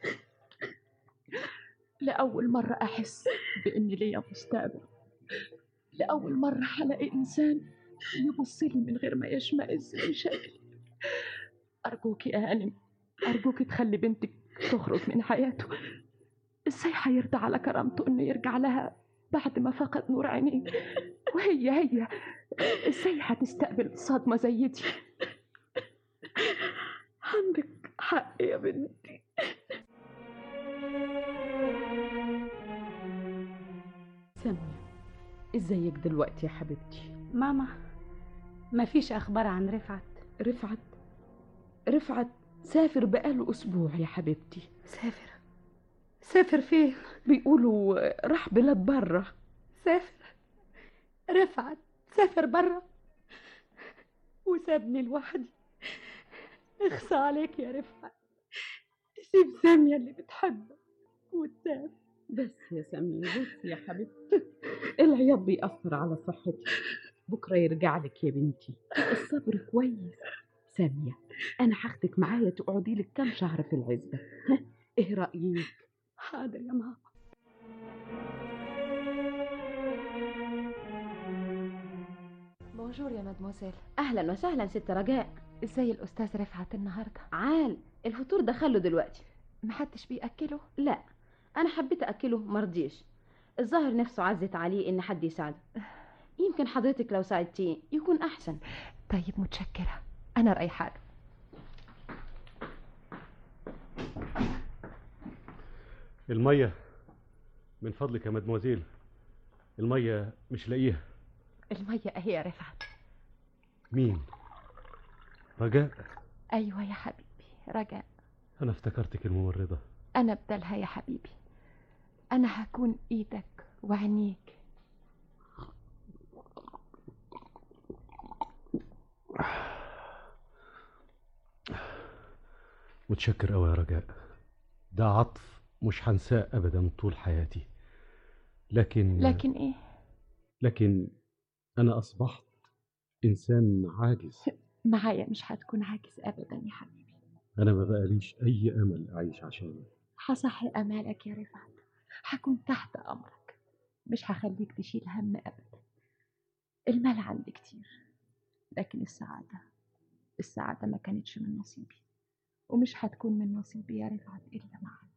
لأول مرة أحس بإن ليا مستقبل لأول مرة هلاقي إنسان يبص لي من غير ما يشمئز من شكلي أرجوكي يا هانم أرجوكي تخلي بنتك تخرج من حياته إزاي هيرضى على كرامته إنه يرجع لها بعد ما فقد نور عينيه وهي هي ازاي هتستقبل صدمة زي دي عندك حق يا بنتي سامية ازيك دلوقتي يا حبيبتي ماما مفيش اخبار عن رفعت رفعت رفعت سافر بقاله اسبوع يا حبيبتي سافر سافر فين بيقولوا راح بلاد بره سافر رفعت سافر برا وسابني لوحدي اخصى عليك يا رفعت تسيب سامية اللي بتحبك وتسافر بس يا سامية بس يا حبيبتي العياط بيأثر على صحتي بكرة يرجع لك يا بنتي الصبر كويس سامية أنا هاخدك معايا تقعدي لك كام شهر في العزبة ها إيه رأيك؟ حاضر يا ماما بونجور يا مدموزيل اهلا وسهلا ست رجاء ازاي الاستاذ رفعت النهارده عال الفطور دخله دلوقتي محدش بياكله لا انا حبيت اكله مرضيش الظاهر نفسه عزت عليه ان حد يساعده يمكن حضرتك لو ساعدتيه يكون احسن طيب متشكره انا رايحه له المية من فضلك يا مدموزيل المية مش لاقيها الميه اهي يا رفعت مين رجاء ايوه يا حبيبي رجاء انا افتكرتك الممرضة انا بدلها يا حبيبي انا هكون ايدك وعينيك متشكر قوي يا رجاء ده عطف مش هنساه ابدا طول حياتي لكن لكن ايه لكن انا اصبحت انسان عاجز معايا مش هتكون عاجز ابدا يا حبيبي انا ما بقاليش اي امل اعيش عشانه هصحي امالك يا رفعت هكون تحت امرك مش هخليك تشيل هم ابدا المال عندي كتير لكن السعاده السعاده ما كانتش من نصيبي ومش هتكون من نصيبي يا رفعت الا معاك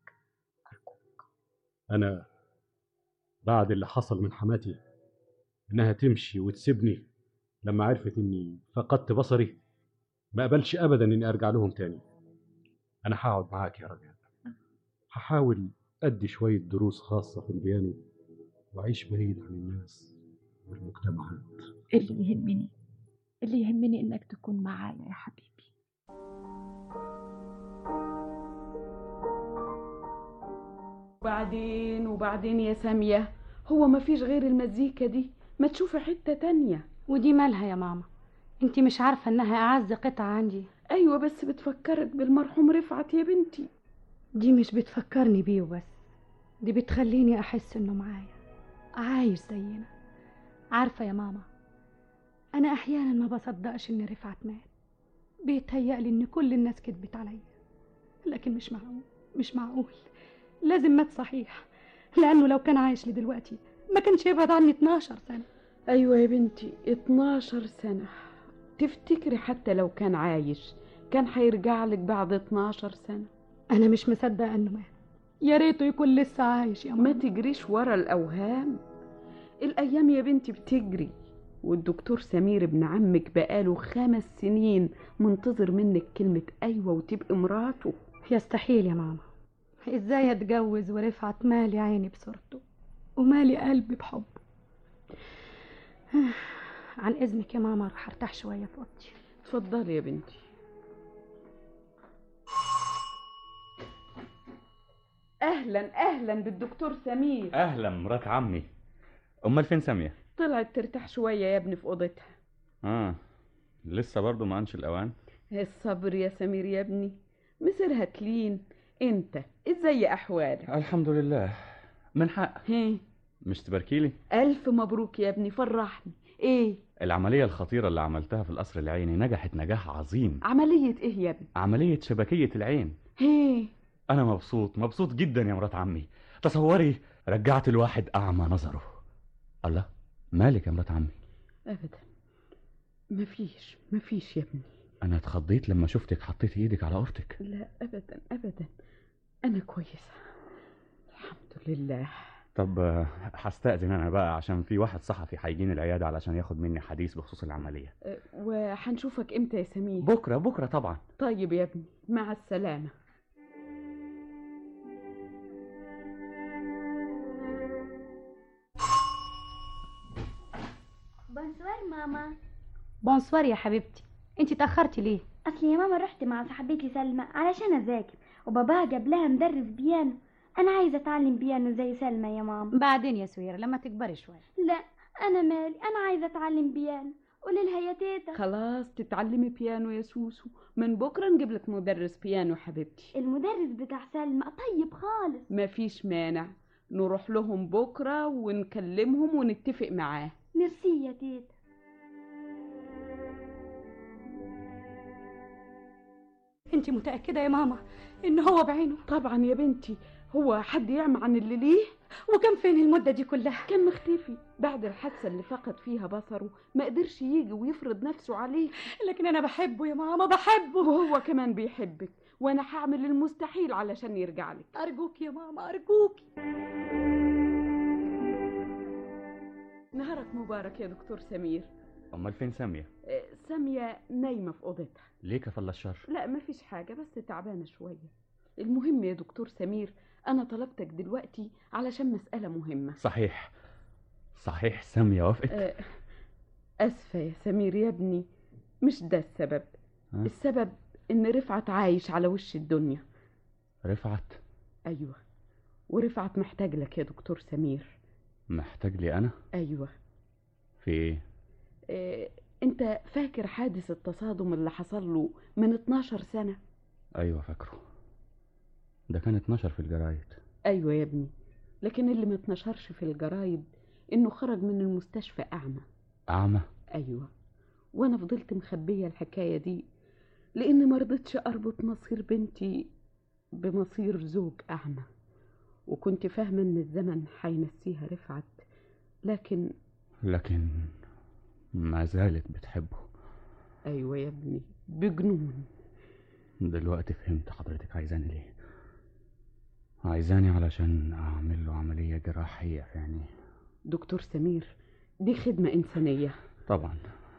انا بعد اللي حصل من حماتي انها تمشي وتسيبني لما عرفت اني فقدت بصري ما قبلش ابدا اني ارجع لهم تاني انا هقعد معاك يا رجاء هحاول ادي شويه دروس خاصه في البيانو واعيش بعيد عن الناس والمجتمعات اللي يهمني اللي يهمني انك تكون معايا يا حبيبي وبعدين وبعدين يا سامية هو ما فيش غير المزيكا دي ما تشوفي حتة تانية ودي مالها يا ماما انت مش عارفة انها اعز قطعة عندي ايوه بس بتفكرك بالمرحوم رفعت يا بنتي دي مش بتفكرني بيه وبس دي بتخليني احس انه معايا عايش زينا عارفة يا ماما انا احيانا ما بصدقش ان رفعت مات بيتهيألي ان كل الناس كدبت عليا لكن مش معقول مش معقول لازم مات صحيح لانه لو كان عايش لدلوقتي ما كانش يبعد عني 12 سنة ايوه يا بنتي 12 سنة تفتكري حتى لو كان عايش كان هيرجع لك بعد 12 سنة انا مش مصدقة انه مات يا ريته يكون لسه عايش يا ما ماما تجريش ورا الاوهام الايام يا بنتي بتجري والدكتور سمير ابن عمك بقاله خمس سنين منتظر منك كلمة أيوة وتبقي مراته يستحيل يا ماما ازاي اتجوز ورفعت مالي عيني بصورته ومالي قلبي بحبه عن اذنك يا ماما اروح ارتاح شويه في اوضتي اتفضلي يا بنتي أهلا أهلا بالدكتور سمير اهلا مرات عمي امال فين ساميه طلعت ترتاح شوية يا ابني في أوضتها اه لسه برضو ما عنش الاوان الصبر يا سمير يا ابني مصيرها تلين انت ازاي احوالك الحمد لله من حق هي مش تباركيلي الف مبروك يا ابني فرحني ايه العمليه الخطيره اللي عملتها في القصر العيني نجحت نجاح عظيم عملية ايه يا ابني عمليه شبكيه العين هي انا مبسوط مبسوط جدا يا مرات عمي تصوري رجعت الواحد اعمى نظره الله مالك يا مرات عمي ابدا مفيش مفيش يا ابني انا اتخضيت لما شفتك حطيتي ايدك على اورتك لا ابدا ابدا انا كويسة الحمد لله طب آه، هستأذن انا بقى عشان في واحد صحفي هيجيني العيادة علشان ياخد مني حديث بخصوص العملية أه، وهنشوفك امتى يا سمير بكرة بكرة طبعا طيب يا ابني مع السلامة بونسوار ماما بونسوار يا حبيبتي انت تاخرتي ليه اصل يا ماما رحت مع صاحبتي سلمى علشان اذاكر وباباها جاب لها مدرس بيانو انا عايزه اتعلم بيانو زي سلمى يا ماما بعدين يا سويرة لما تكبري شوية لا انا مالي انا عايزه اتعلم بيانو قولي لها يا تيتا خلاص تتعلمي بيانو يا سوسو من بكرة نجيب لك مدرس بيانو حبيبتي المدرس بتاع سلمى طيب خالص مفيش مانع نروح لهم بكرة ونكلمهم ونتفق معاه ميرسي يا تيتا انت متأكدة يا ماما ان هو بعينه طبعا يا بنتي هو حد يعمى عن اللي ليه وكان فين المدة دي كلها كان مختفي بعد الحادثة اللي فقد فيها بصره ما قدرش يجي ويفرض نفسه عليك لكن انا بحبه يا ماما بحبه وهو كمان بيحبك وانا هعمل المستحيل علشان يرجع لك ارجوك يا ماما ارجوك نهارك مبارك يا دكتور سمير امال فين سامية آه، سامية نايمة في أوضتها ليه كفل الشر لا مفيش حاجة بس تعبانة شوية المهم يا دكتور سمير أنا طلبتك دلوقتي علشان مسألة مهمة صحيح صحيح سامية وافقت آه، أسفة يا سمير يا ابني مش ده السبب ها؟ السبب إن رفعت عايش على وش الدنيا رفعت أيوة ورفعت محتاج لك يا دكتور سمير محتاج لي انا أيوة في ايه آه، أنت فاكر حادث التصادم اللي حصل له من 12 سنة ايوه فاكره ده كان 12 في الجرايد أيوة يا ابني لكن اللي ما اتنشرش في الجرايد إنه خرج من المستشفى أعمى اعمى أيوة وأنا فضلت مخبية الحكاية دي لأن مرضتش أربط مصير بنتي بمصير زوج أعمى وكنت فاهمة إن الزمن هينسيها رفعت لكن لكن ما زالت بتحبه أيوة يا ابني بجنون دلوقتي فهمت حضرتك عايزاني ليه عايزاني علشان اعمل له عملية جراحية في عينيه دكتور سمير دي خدمة إنسانية طبعا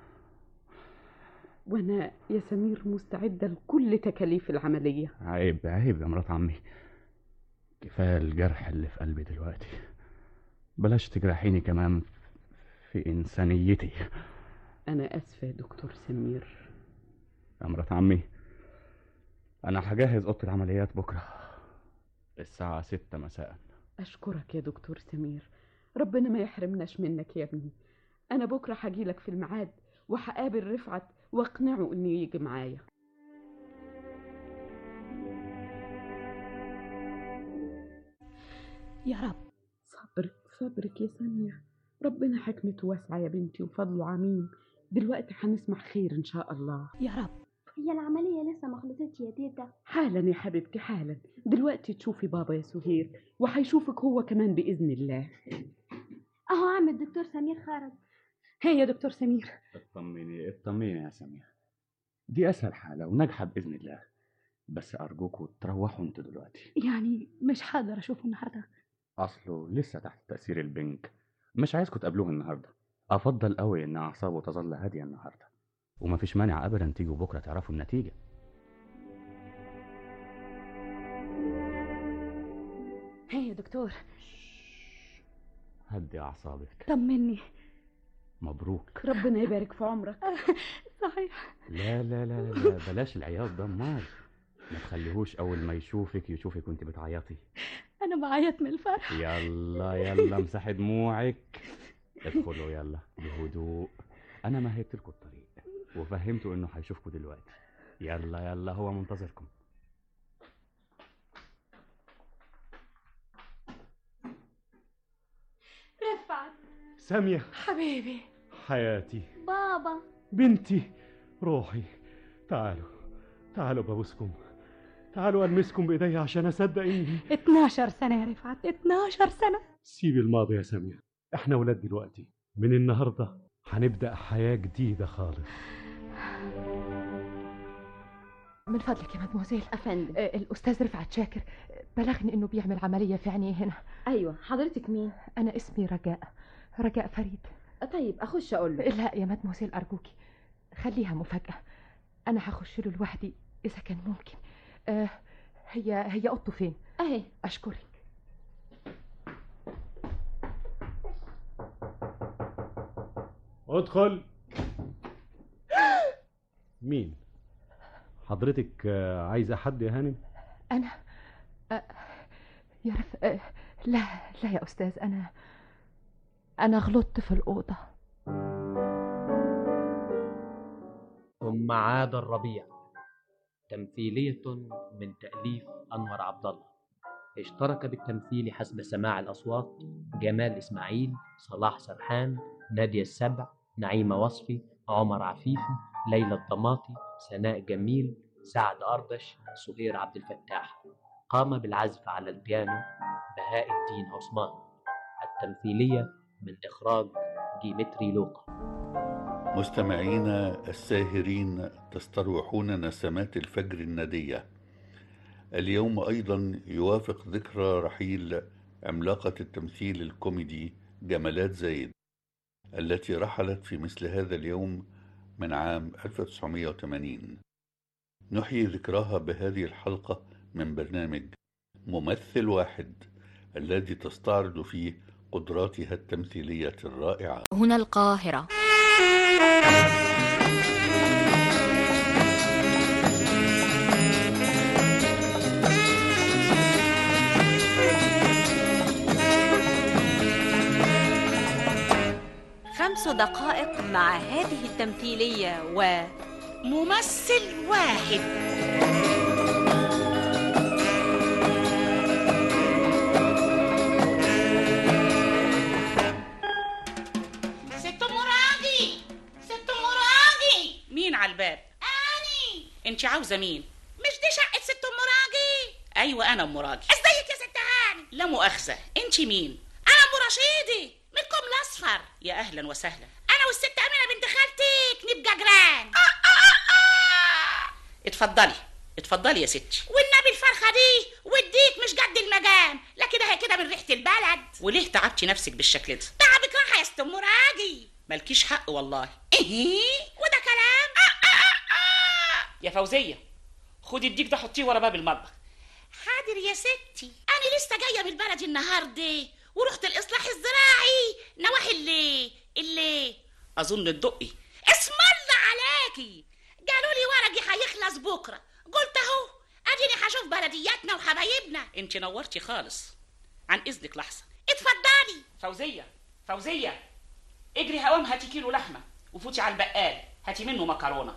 وأنا يا سمير مستعدة لكل تكاليف العملية عيب عيب يا مرات عمي كفاية الجرح اللي في قلبي دلوقتي بلاش تجرحيني كمان في إنسانيتي أنا آسفة يا دكتور سمير يا مرات عمي أنا هجهز أوضة العمليات بكرة الساعة ستة مساء أشكرك يا دكتور سمير ربنا ما يحرمناش منك يا ابني أنا بكرة هجيلك في الميعاد وهقابل رفعت واقنعه إنه يجي معايا يا رب صبرك صبرك يا سامية ربنا حكمته واسعة يا بنتي وفضله عميم دلوقتي هنسمع خير إن شاء الله يا رب هي العمليه لسه ما خلصتش يا تيتا حالا يا حبيبتي حالا دلوقتي تشوفي بابا يا سهير وهيشوفك هو كمان بإذن الله اهو عم الدكتور سمير خرج هي يا دكتور سمير اطمني اطمني يا سمير دي أسهل حالة وناجحة بإذن الله بس أرجوكوا تروحوا انتوا دلوقتي يعني مش هقدر اشوفه النهارده أصله لسه تحت تأثير البنك مش عايزكوا تقابلوه النهاردة أفضل قوي إن أعصابه تظل هادية النهاردة ومفيش مانع أبدا تيجوا بكرة تعرفوا النتيجة هي يا دكتور هدي أعصابك طمني مبروك ربنا يبارك في عمرك صحيح لا لا لا لا, لا بلاش العياط ده امال ما تخليهوش أول ما يشوفك يشوفك وأنت بتعيطي انا بعيط من الفرح يلا يلا امسحي دموعك ادخلوا يلا بهدوء انا مهدت لكم الطريق وفهمته انه هيشوفكم دلوقتي يلا يلا هو منتظركم رفعت سامية حبيبي حياتي بابا بنتي روحي تعالوا تعالوا ببوسكم تعالوا ألمسكم بإيدي عشان أصدق إني 12 سنة يا رفعت 12 سنة سيبي الماضي يا سامية إحنا ولاد دلوقتي من النهاردة هنبدأ حياة جديدة خالص من فضلك يا مدموزيل أفندم آه، الأستاذ رفعت شاكر بلغني انه بيعمل عمليه في عينيه هنا ايوه حضرتك مين انا اسمي رجاء رجاء فريد طيب اخش اقول له لا يا مدموزيل ارجوكي خليها مفاجاه انا هخش له لوحدي اذا كان ممكن آه هي هي اوضته فين اهي اشكرك ادخل مين حضرتك آه، عايزه حد يا هانم انا آه يا رف... آه لا لا يا استاذ انا انا غلطت في الاوضه ثم عاد الربيع تمثيلية من تأليف أنور عبد الله اشترك بالتمثيل حسب سماع الأصوات جمال إسماعيل صلاح سرحان نادية السبع نعيمة وصفي عمر عفيفي ليلى الضماطي سناء جميل سعد أردش سهير عبد الفتاح قام بالعزف على البيانو بهاء الدين عثمان التمثيلية من إخراج ديمتري لوقا مستمعينا الساهرين تستروحون نسمات الفجر الندية اليوم أيضا يوافق ذكرى رحيل عملاقة التمثيل الكوميدي جمالات زايد التي رحلت في مثل هذا اليوم من عام 1980 نحيي ذكراها بهذه الحلقة من برنامج ممثل واحد الذي تستعرض فيه قدراتها التمثيلية الرائعة هنا القاهرة خمس دقائق مع هذه التمثيلية و ممثل واحد ست ام راجي ست ام راجي مين على الباب اني انت عاوزه مين مش دي شقه ست ام راجي ايوه انا ام راجي ازيك يا ست هاني لا مؤاخذه انت مين انا ام رشيدي من الكم الاصفر يا اهلا وسهلا انا والست امينه بنت خالتك نبقى جيران اتفضلي اتفضلي يا ستي والنبي الفرخه دي والديك مش قد المجام لا كده هي كده من ريحه البلد وليه تعبتي نفسك بالشكل ده تعبك راحه يا ست ام راجي مالكيش حق والله ايه وده كلام يا فوزيه خدي الديك ده حطيه ورا باب المطبخ حاضر يا ستي انا لسه جايه من البلد النهارده ورحت الاصلاح الزراعي نواحي اللي اللي اظن الدقي اسم الله عليكي قالوا لي ورقي هيخلص بكره قلت اهو اديني هشوف بلدياتنا وحبايبنا انت نورتي خالص عن اذنك لحظه اتفضلي فوزيه فوزيه اجري هوام هاتي كيلو لحمه وفوتي على البقال هاتي منه مكرونه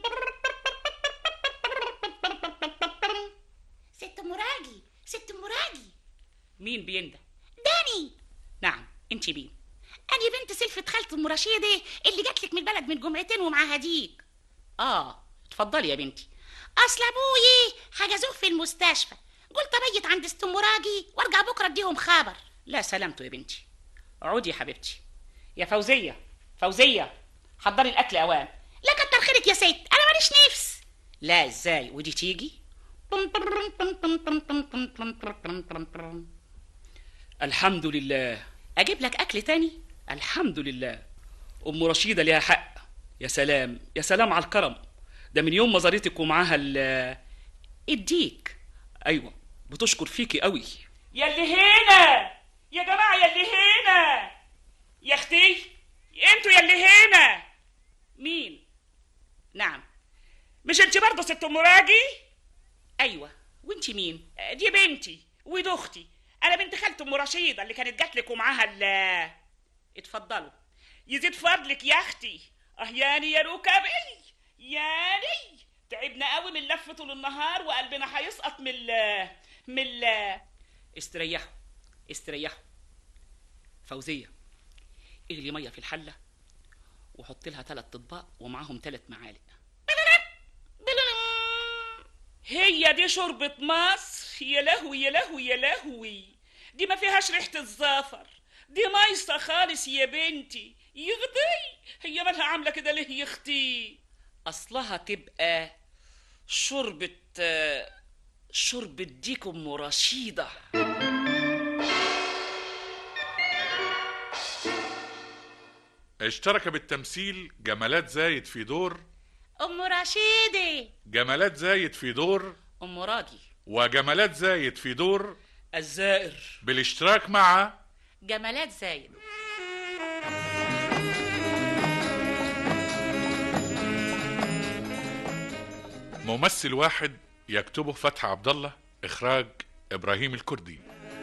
ست مراجي ست مراجي مين بينده داني نعم انت مين انا بنت سلفة خالة ام رشيدة اللي جات لك من البلد من جمعتين ومعاها ديك اه اتفضلي يا بنتي اصل ابوي حجزوه في المستشفى قلت ابيت عند ست ام راجي وارجع بكره اديهم خبر لا سلامته يا بنتي عودي يا حبيبتي يا فوزيه فوزيه حضري الاكل اوام لا كتر خيرك يا ست انا ماليش نفس لا ازاي ودي تيجي الحمد لله اجيب لك اكل تاني الحمد لله ام رشيده ليها حق يا سلام يا سلام على الكرم ده من يوم ما زارتك ومعاها ال الديك ايوه بتشكر فيكي قوي يا اللي هنا يا جماعه يا اللي هنا يا اختي انتوا يا اللي هنا مين نعم مش انت برضه ست ام راجي ايوه وانت مين دي بنتي ودي اختي انا بنت خالة ام رشيده اللي كانت جات لك ومعاها ال اتفضلوا يزيد فضلك يا اختي اه ياني يا ركبي ياني تعبنا قوي من لف طول النهار وقلبنا هيسقط من ال من ال استريحوا استريحوا فوزيه اغلي ميه في الحله وحط لها ثلاث اطباق ومعاهم ثلاث معالق هي دي شوربة مصر يا لهوي يا لهوي يا لهوي دي ما فيهاش ريحة الزفر دي مايصة خالص يا بنتي يغدي هي مالها عاملة كده ليه يا اختي اصلها تبقى شوربة آه، شرب الديك ام رشيده اشترك بالتمثيل جمالات زايد في دور ام رشيدي جمالات زايد في دور ام راجل وجمالات زايد في دور الزائر بالاشتراك مع جمالات زايد ممثل واحد يكتبه فتحي عبد الله اخراج ابراهيم الكردي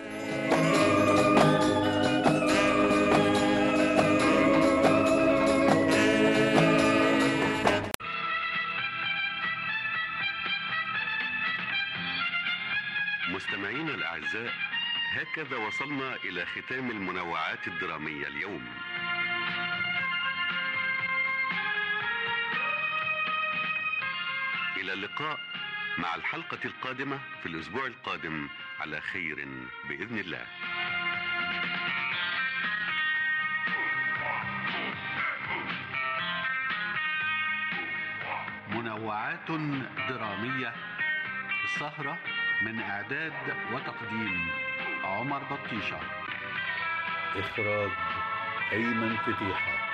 مستمعينا الأعزاء هكذا وصلنا إلى ختام المنوعات الدرامية اليوم إلى اللقاء مع الحلقة القادمة في الأسبوع القادم على خير بإذن الله منوعات درامية السهرة من إعداد وتقديم عمر بطيشة إخراج أيمن فتيحة